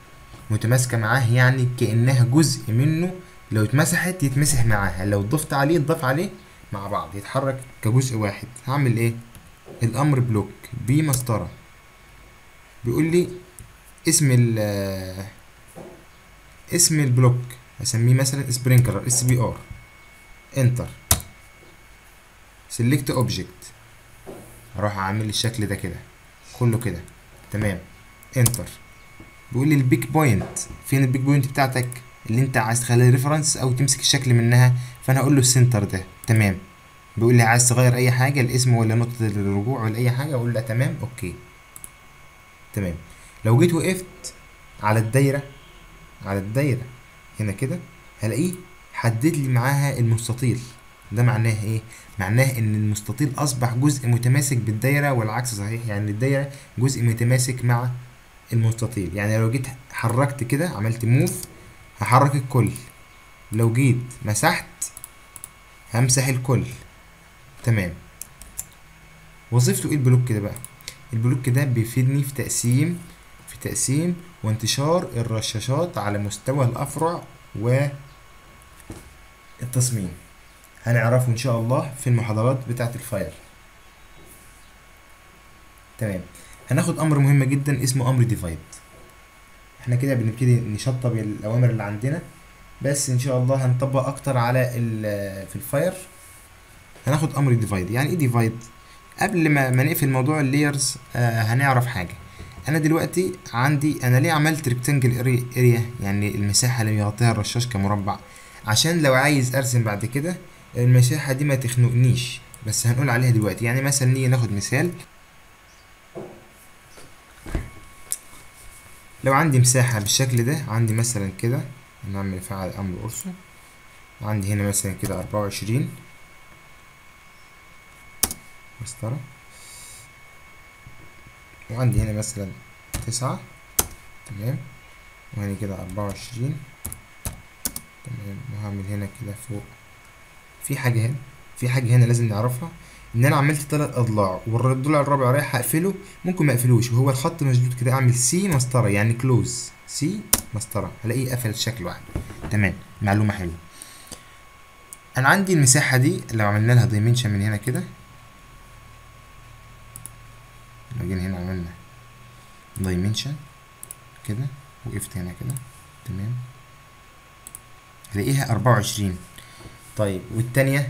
متماسكه معاه يعني كانها جزء منه لو اتمسحت يتمسح معاها لو ضفت عليه يتضاف عليه مع بعض يتحرك كجزء واحد هعمل ايه الامر بلوك بي مسطره بيقول لي اسم ال اسم البلوك اسميه مثلا سبرينكلر اس بي ار انتر سيلكت اوبجكت اروح اعمل الشكل ده كده كله كده تمام انتر بيقول لي البيك بوينت فين البيك بوينت بتاعتك اللي انت عايز تخليها ريفرنس او تمسك الشكل منها فانا هقول له السنتر ده تمام بيقول لي عايز تغير اي حاجه الاسم ولا نقطه الرجوع ولا اي حاجه اقول له تمام اوكي تمام لو جيت وقفت على الدايره على الدايره هنا كده هلاقيه حدد لي معاها المستطيل ده معناه ايه معناه ان المستطيل اصبح جزء متماسك بالدايره والعكس صحيح يعني الدايره جزء متماسك مع المستطيل يعني لو جيت حركت كده عملت موف هحرك الكل لو جيت مسحت همسح الكل تمام وظيفته ايه البلوك ده بقى البلوك ده بيفيدني في تقسيم في تقسيم وانتشار الرشاشات على مستوى الافرع والتصميم هنعرفه ان شاء الله في المحاضرات بتاعه الفاير تمام هناخد امر مهم جدا اسمه امر ديفايد احنا كده بنبتدي نشطب الاوامر اللي عندنا بس ان شاء الله هنطبق اكتر على في الفاير هناخد امر ديفايد يعني ايه ديفايد قبل ما ما نقفل موضوع اللايرز آه هنعرف حاجه انا دلوقتي عندي انا ليه عملت ريكتانجل اريا يعني المساحه اللي يغطيها الرشاش كمربع عشان لو عايز ارسم بعد كده المساحه دي ما تخنقنيش بس هنقول عليها دلوقتي يعني مثلا نيجي ناخد مثال لو عندي مساحة بالشكل ده عندي مثلا كده نعمل فعل أمر أرسو عندي هنا مثلا كده أربعة وعشرين مسطرة وعندي هنا مثلا تسعة تمام وهنا كده أربعة وعشرين تمام وهعمل هنا كده فوق في حاجة هنا في حاجة هنا لازم نعرفها ان انا عملت تلات اضلاع والضلع الرابع رايح اقفله ممكن ما اقفلوش وهو الخط مشدود كده اعمل سي مسطره يعني كلوز سي مسطره هلاقيه قفل شكل واحد تمام معلومه حلوه انا عندي المساحه دي لو عملنا لها دايمنشن من هنا كده لو جينا هنا عملنا دايمنشن كده وقفت هنا كده تمام هلاقيها أربعة وعشرين طيب والتانية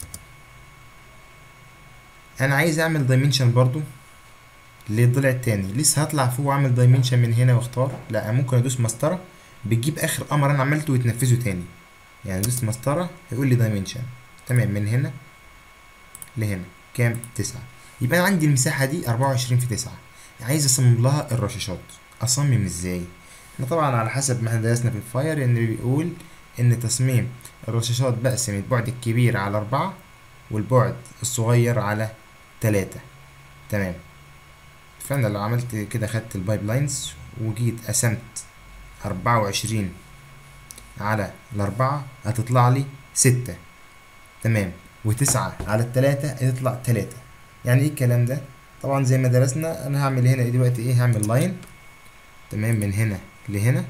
انا عايز اعمل دايمنشن برضو للضلع التاني لسه هطلع فوق واعمل دايمنشن من هنا واختار لا ممكن ادوس مسطره بتجيب اخر امر انا عملته وتنفذه تاني يعني دوس مسطره هيقول لي دايمنشن تمام من هنا لهنا كام تسعة يبقى انا عندي المساحه دي أربعة وعشرين في تسعة عايز اصمم لها الرشاشات اصمم ازاي احنا طبعا على حسب ما احنا درسنا في الفاير ان بيقول ان تصميم الرشاشات بقسم البعد الكبير على أربعة والبعد الصغير على تلاتة تمام فانا لو عملت كده خدت البايب لاينز وجيت قسمت أربعة وعشرين على الأربعة هتطلع لي ستة تمام وتسعة على التلاتة هتطلع تلاتة يعني ايه الكلام ده طبعا زي ما درسنا انا هعمل هنا دلوقتي ايه هعمل لاين تمام من هنا لهنا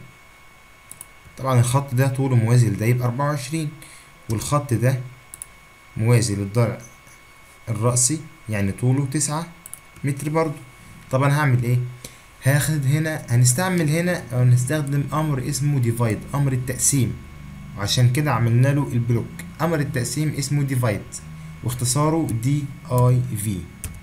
طبعا الخط ده طوله موازي لده يبقى أربعة وعشرين والخط ده موازي للضلع الرأسي يعني طوله تسعة متر برضو طب انا هعمل ايه هاخد هنا هنستعمل هنا او نستخدم امر اسمه ديفايد امر التقسيم وعشان كده عملنا له البلوك امر التقسيم اسمه ديفايد واختصاره دي اي في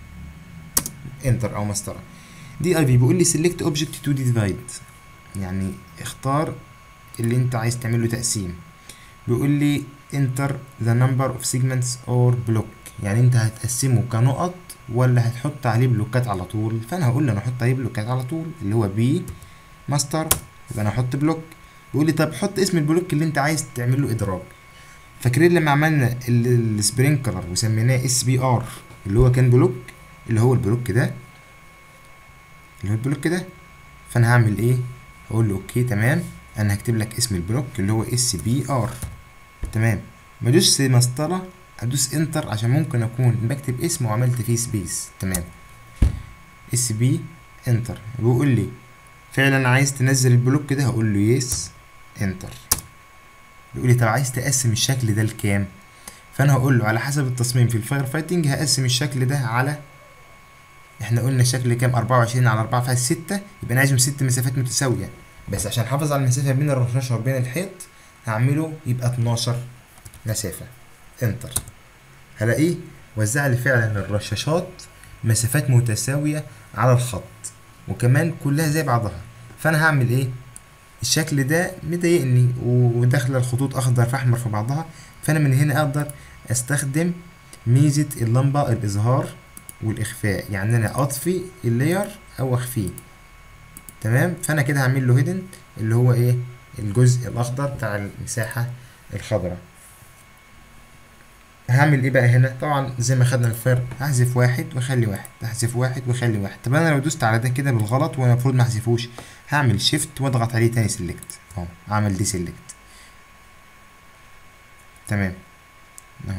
انتر او مسطره دي اي في بيقول لي سيلكت اوبجكت تو ديفايد يعني اختار اللي انت عايز تعمل له تقسيم بيقول لي enter the number of segments or block يعني انت هتقسمه كنقط ولا هتحط عليه بلوكات على طول فانا هقول له انا احط عليه بلوكات على طول اللي هو بي ماستر يبقى انا احط بلوك بيقول لي طب حط اسم البلوك اللي انت عايز تعمل له ادراج فاكرين لما عملنا السبرينكلر وسميناه اس بي ار اللي هو كان بلوك اللي هو البلوك ده اللي هو البلوك ده فانا هعمل ايه هقول له اوكي تمام انا هكتب لك اسم البلوك اللي هو اس بي ار تمام ما ادوس مسطره ادوس انتر عشان ممكن اكون بكتب اسم وعملت فيه سبيس تمام اس بي انتر بيقول لي فعلا عايز تنزل البلوك ده هقول له يس انتر يقول لي طب عايز تقسم الشكل ده لكام فانا هقول له على حسب التصميم في الفاير فايتنج هقسم الشكل ده على احنا قلنا الشكل كام 24 على 4 فيها 6 يبقى انا عايزهم ست مسافات متساويه بس عشان احافظ على المسافه بين الرشاشه وبين الحيط هعمله يبقى 12 مسافه انتر هلاقيه وزع لي فعلا الرشاشات مسافات متساويه على الخط وكمان كلها زي بعضها فانا هعمل ايه الشكل ده مضايقني وداخله الخطوط اخضر في احمر في بعضها فانا من هنا اقدر استخدم ميزه اللمبه الاظهار والاخفاء يعني انا اطفي اللاير او اخفيه تمام فانا كده هعمل له هيدن اللي هو ايه الجزء الاخضر بتاع المساحه الخضراء هعمل ايه بقى هنا طبعا زي ما خدنا الفرق هحذف واحد واخلي واحد هحذف واحد واخلي واحد طب انا لو دوست على ده كده بالغلط وانا المفروض ما احذفوش هعمل شيفت واضغط عليه تاني سيلكت اهو اعمل دي سيلكت تمام اهو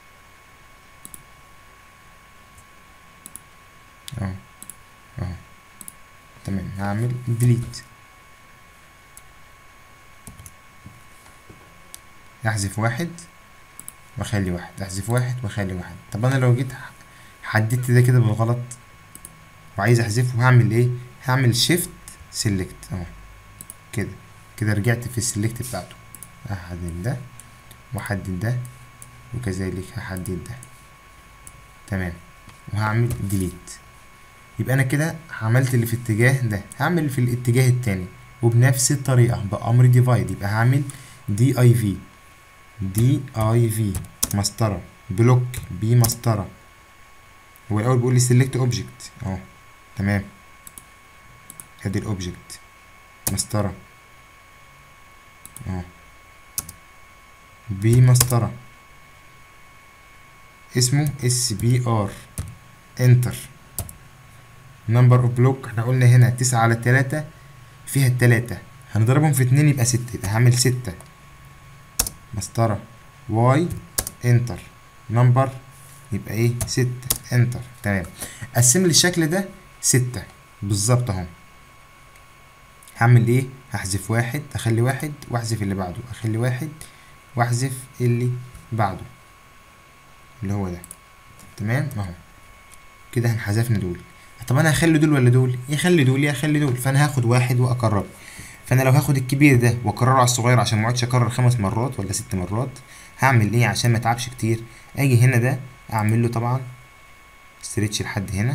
اهو اهو تمام هعمل ديليت احذف واحد واخلي واحد احذف واحد واخلي واحد طب انا لو جيت حددت ده كده بالغلط وعايز احذفه هعمل ايه هعمل شيفت سيلكت اهو كده كده رجعت في السيلكت بتاعته هحدد ده واحدد ده وكذلك هحدد ده تمام وهعمل ديليت يبقى انا كده عملت اللي في الاتجاه ده هعمل في الاتجاه التاني وبنفس الطريقة بأمر ديفايد يبقى هعمل دي اي في دي اي في مسطرة بلوك بي مسطرة هو الأول بيقول لي سيلكت اوبجكت اهو تمام ادي الاوبجكت مسطرة اهو بي مسطرة اسمه اس بي ار انتر نمبر اوف بلوك احنا قلنا هنا تسعة على تلاتة فيها التلاتة هنضربهم في اتنين يبقى ستة يبقى هعمل ستة مسطرة واي انتر نمبر يبقى ايه ستة انتر تمام قسم لي الشكل ده ستة بالظبط اهو هعمل ايه هحذف واحد اخلي واحد واحذف اللي بعده اخلي واحد واحذف اللي بعده اللي هو ده تمام اهو كده هنحذفنا دول طب انا هخلي دول ولا دول يخلي دول يا اخلي دول فانا هاخد واحد واكرره فانا لو هاخد الكبير ده واكرره على الصغير عشان ما اقعدش اكرر خمس مرات ولا ست مرات هعمل ايه عشان ما اتعبش كتير اجي هنا ده اعمل له طبعا ستريتش لحد هنا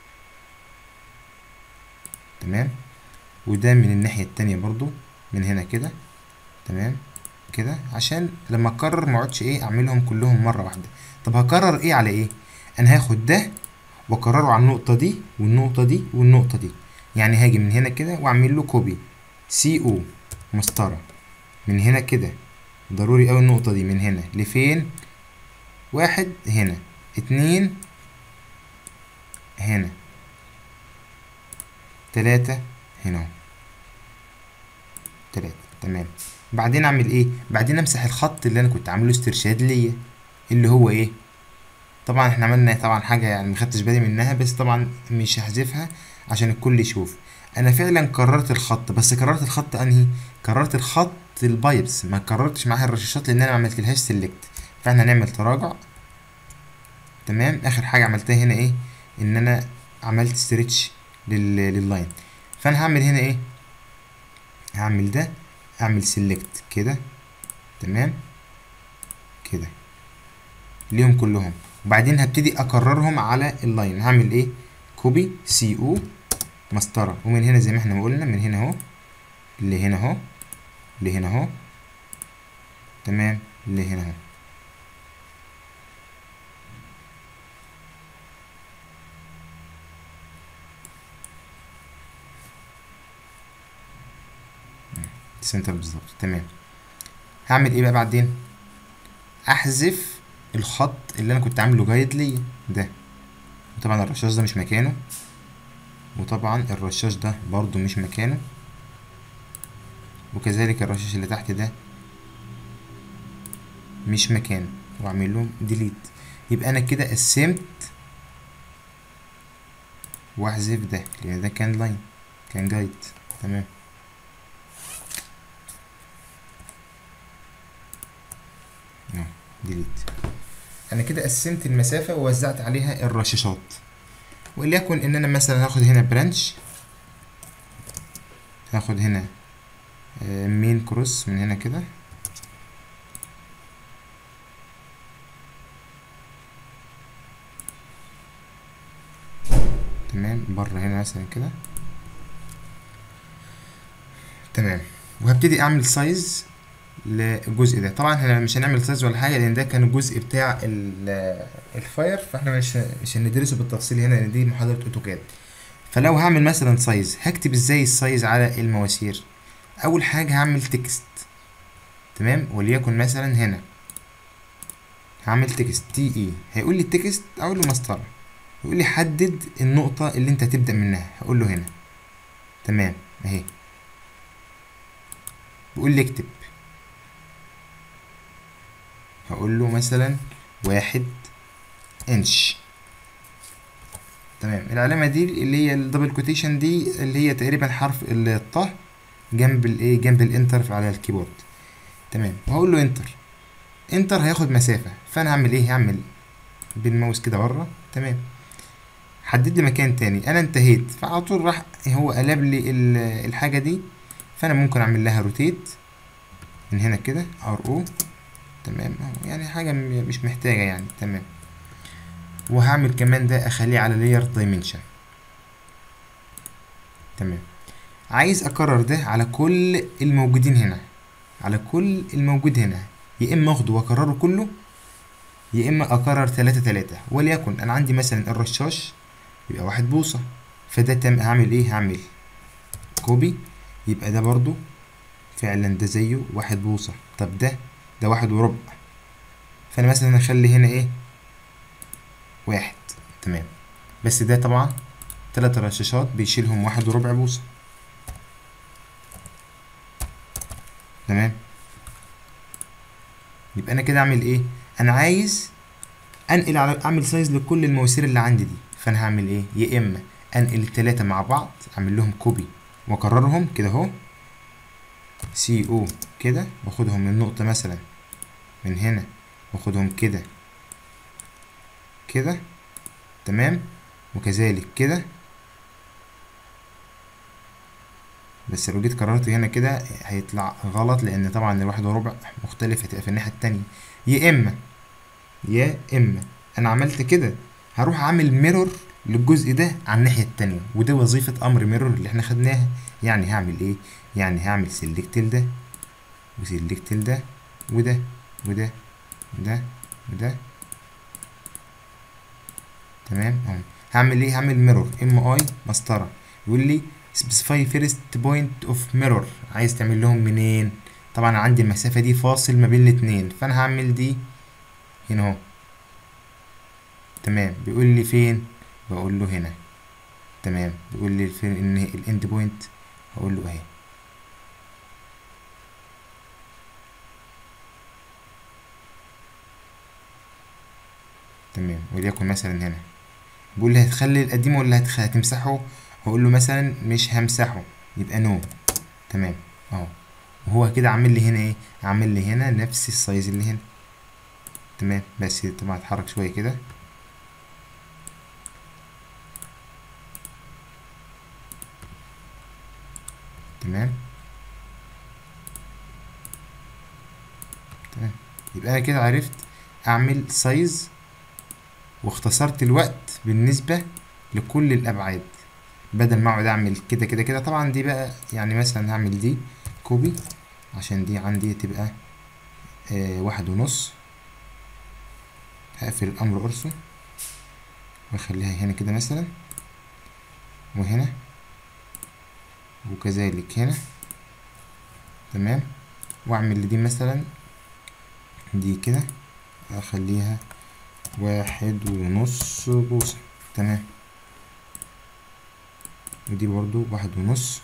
تمام وده من الناحية التانية برضو من هنا كده تمام كده عشان لما اكرر ما اقعدش ايه اعملهم كلهم مرة واحدة طب هكرر ايه على ايه انا هاخد ده واكرره على النقطة دي والنقطة دي والنقطة دي يعني هاجي من هنا كده واعمل له كوبي سي او مسطرة من هنا كده ضروري اوي النقطة دي من هنا لفين واحد هنا اتنين هنا تلاتة هنا اهو تلاتة تمام بعدين اعمل ايه بعدين امسح الخط اللي انا كنت عامله استرشاد ليا اللي هو ايه طبعا احنا عملنا طبعا حاجة يعني مخدتش بالي منها بس طبعا مش هحذفها عشان الكل يشوف انا فعلا كررت الخط بس كررت الخط انهي كررت الخط البايبس ما كررتش معاها الرشاشات لان انا ما عملتلهاش سيلكت فاحنا هنعمل تراجع تمام اخر حاجة عملتها هنا ايه ان انا عملت ستريتش لل... لللاين فانا هعمل هنا ايه هعمل ده اعمل سيلكت كده تمام كده ليهم كلهم وبعدين هبتدي اكررهم على اللاين هعمل ايه كوبي سي او مسطرة ومن هنا زي ما احنا ما قلنا من هنا اهو لهنا اهو لهنا اهو تمام لهنا اهو سنتر بالظبط تمام هعمل ايه بقى بعدين احذف الخط اللي انا كنت عامله جايد ليا ده طبعا الرشاش ده مش مكانه وطبعا الرشاش ده برضو مش مكانه وكذلك الرشاش اللي تحت ده مش مكانه واعمل له ديليت يبقى انا كده قسمت واحذف ده لان ده كان لاين كان جايد تمام اهو ديليت انا كده قسمت المسافة ووزعت عليها الرشاشات وليكن ان انا مثلا هاخد هنا برانش هاخد هنا مين كروس من هنا كده تمام بره هنا مثلا كده تمام وهبتدي اعمل سايز للجزء ده طبعا احنا مش هنعمل سايز ولا حاجه لان ده كان الجزء بتاع الفاير فاحنا مش مش هندرسه بالتفصيل هنا لان دي محاضره اوتوكاد فلو هعمل مثلا سايز هكتب ازاي السايز على المواسير اول حاجه هعمل تكست تمام وليكن مثلا هنا هعمل تكست تي اي هيقول لي التكست اقول له مسطره يقول لي حدد النقطه اللي انت هتبدا منها هقول له هنا تمام اهي بيقول لي اكتب هقول له مثلا واحد انش تمام العلامة دي اللي هي الدبل كوتيشن دي اللي هي تقريبا حرف الط جنب الايه جنب الانتر على الكيبورد تمام وهقول له انتر انتر هياخد مسافة فانا هعمل ايه هعمل بالماوس كده بره تمام حدد لي مكان تاني انا انتهيت فعلى طول راح هو قلب لي الحاجة دي فانا ممكن اعمل لها روتيت من هنا كده ار او تمام يعني حاجة مش محتاجة يعني تمام وهعمل كمان ده اخليه على layer dimension تمام عايز اكرر ده على كل الموجودين هنا على كل الموجود هنا يا اما اخده واكرره كله يا اما اكرر تلاتة تلاتة وليكن انا عندي مثلا الرشاش يبقى واحد بوصة فده تم هعمل ايه هعمل كوبي يبقى ده برضو فعلا ده زيه واحد بوصة طب ده ده واحد وربع فانا مثلا اخلي هنا ايه واحد تمام بس ده طبعا تلات رشاشات بيشيلهم واحد وربع بوصة تمام يبقى انا كده اعمل ايه انا عايز انقل على اعمل سايز لكل المواسير اللي عندي دي فانا هعمل ايه يا اما انقل التلاتة مع بعض اعمل لهم كوبي واكررهم كده اهو سي او كده واخدهم من نقطة مثلا من هنا واخدهم كده كده تمام وكذلك كده بس لو جيت كررت هنا كده هيطلع غلط لان طبعا الواحد وربع مختلف هتبقى في الناحية التانية يا اما يا اما انا عملت كده هروح اعمل ميرور للجزء ده على الناحية التانية وده وظيفة امر ميرور اللي احنا خدناها يعني هعمل ايه يعني هعمل سيلكت لده وسيلكت لده وده وده وده وده تمام اهو هعمل ايه هعمل ميرور ام اي مسطره يقول لي specify first point of mirror عايز تعمل لهم منين طبعا عندي المسافه دي فاصل ما بين الاتنين فانا هعمل دي هنا اهو تمام بيقول لي فين بقول له هنا تمام بيقول لي فين ان الاند بوينت هقول له اهي تمام وليكن مثلا هنا بيقول لي هتخلي القديم ولا هتخ... هتمسحه هقول له مثلا مش همسحه يبقى نو تمام اهو وهو كده عامل لي هنا ايه عامل لي هنا نفس السايز اللي هنا تمام بس طبعا اتحرك شويه كده تمام تمام يبقى انا كده عرفت اعمل سايز واختصرت الوقت بالنسبة لكل الأبعاد بدل ما اقعد اعمل كده كده كده طبعا دي بقى يعني مثلا هعمل دي كوبي عشان دي عندي تبقى آه واحد ونص هقفل الأمر قرصه واخليها هنا كده مثلا وهنا وكذلك هنا تمام واعمل لدي مثلا دي كده اخليها واحد ونص بوصة تمام ودي برضو واحد ونص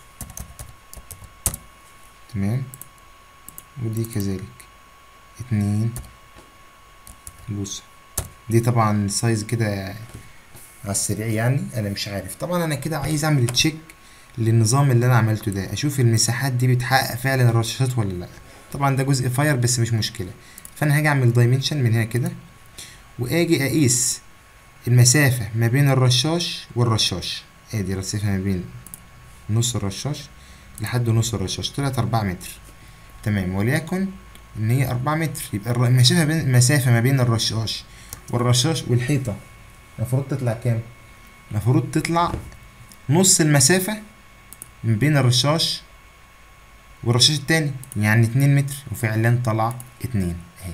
تمام ودي كذلك اتنين بوصة دي طبعا سايز كده على السريع يعني انا مش عارف طبعا انا كده عايز اعمل تشيك للنظام اللي انا عملته ده اشوف المساحات دي بتحقق فعلا الرشاشات ولا لا طبعا ده جزء فاير بس مش مشكله فانا هاجي اعمل دايمنشن من هنا كده واجي اقيس المسافه ما بين الرشاش والرشاش ادي المسافه ما بين نص الرشاش لحد نص الرشاش طلعت أربعة متر تمام وليكن ان هي أربعة متر يبقى الر- المسافه بين المسافه ما بين الرشاش والرشاش والحيطه المفروض تطلع كام المفروض تطلع نص المسافه من بين الرشاش والرشاش التاني يعني اتنين متر وفعلا طلع اتنين اهي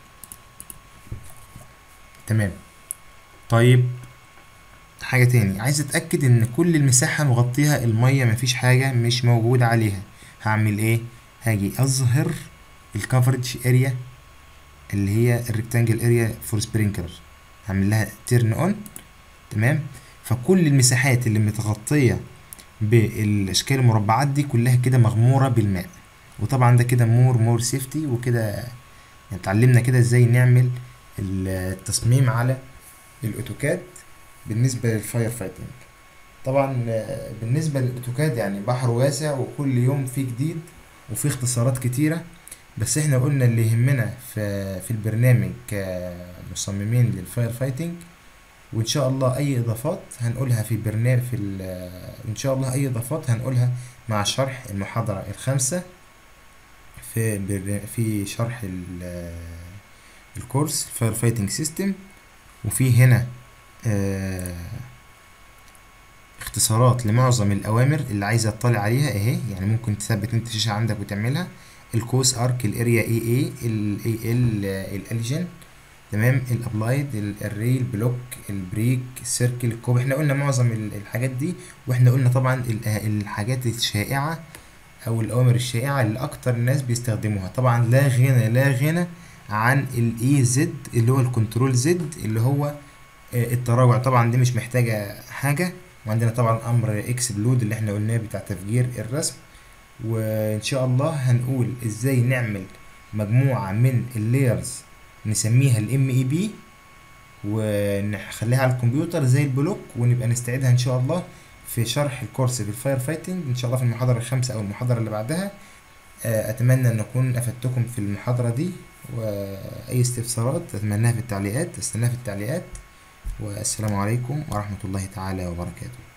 تمام طيب حاجة تاني عايز اتأكد ان كل المساحة مغطيها المية مفيش حاجة مش موجودة عليها هعمل ايه هاجي اظهر الكفرج اريا اللي هي الريكتانجل اريا فور سبرينكلر هعمل لها تيرن اون تمام فكل المساحات اللي متغطية بالاشكال المربعات دي كلها كده مغمورة بالماء وطبعا ده كده مور مور سيفتي وكده يعني اتعلمنا كده ازاي نعمل التصميم على الاوتوكاد بالنسبة للفاير فايتنج طبعا آه، بالنسبة للاوتوكاد يعني بحر واسع وكل يوم فيه جديد وفيه اختصارات كتيرة بس احنا قلنا اللي يهمنا في في البرنامج كمصممين للفاير فايتنج وان شاء الله اي اضافات هنقولها في برنامج في ال- ان شاء الله اي اضافات هنقولها مع شرح المحاضرة الخامسة في بر- في شرح ال- الكورس فاير فايتنج سيستم وفي هنا آه، اختصارات لمعظم الأوامر اللي عايز اطلع عليها اهي يعني ممكن تثبت انت شاشة عندك وتعملها الكوس ارك الاريا اي اي الاي ال الالجن تمام الابلايد الري البلوك البريك السيركل الكوب احنا قلنا معظم ال- الحاجات دي واحنا قلنا طبعا ال- الحاجات الشائعة او الاوامر الشائعة اللي اكتر الناس بيستخدموها طبعا لا غنى لا غنى عن الاي زد اللي هو الكنترول زد اللي هو آه، التراجع طبعا دي مش محتاجة حاجة وعندنا طبعا امر اكسبلود اللي احنا قلناه بتاع تفجير الرسم وان شاء الله هنقول ازاي نعمل مجموعة من اللايرز نسميها الام اي بي ونخليها على الكمبيوتر زي البلوك ونبقى نستعيدها ان شاء الله في شرح الكورس في الفاير فايتنج ان شاء الله في المحاضرة الخامسة او المحاضرة اللي بعدها آه، اتمنى ان اكون افدتكم في المحاضرة دي واي استفسارات اتمناها في التعليقات استناها في التعليقات والسلام عليكم ورحمة الله تعالى وبركاته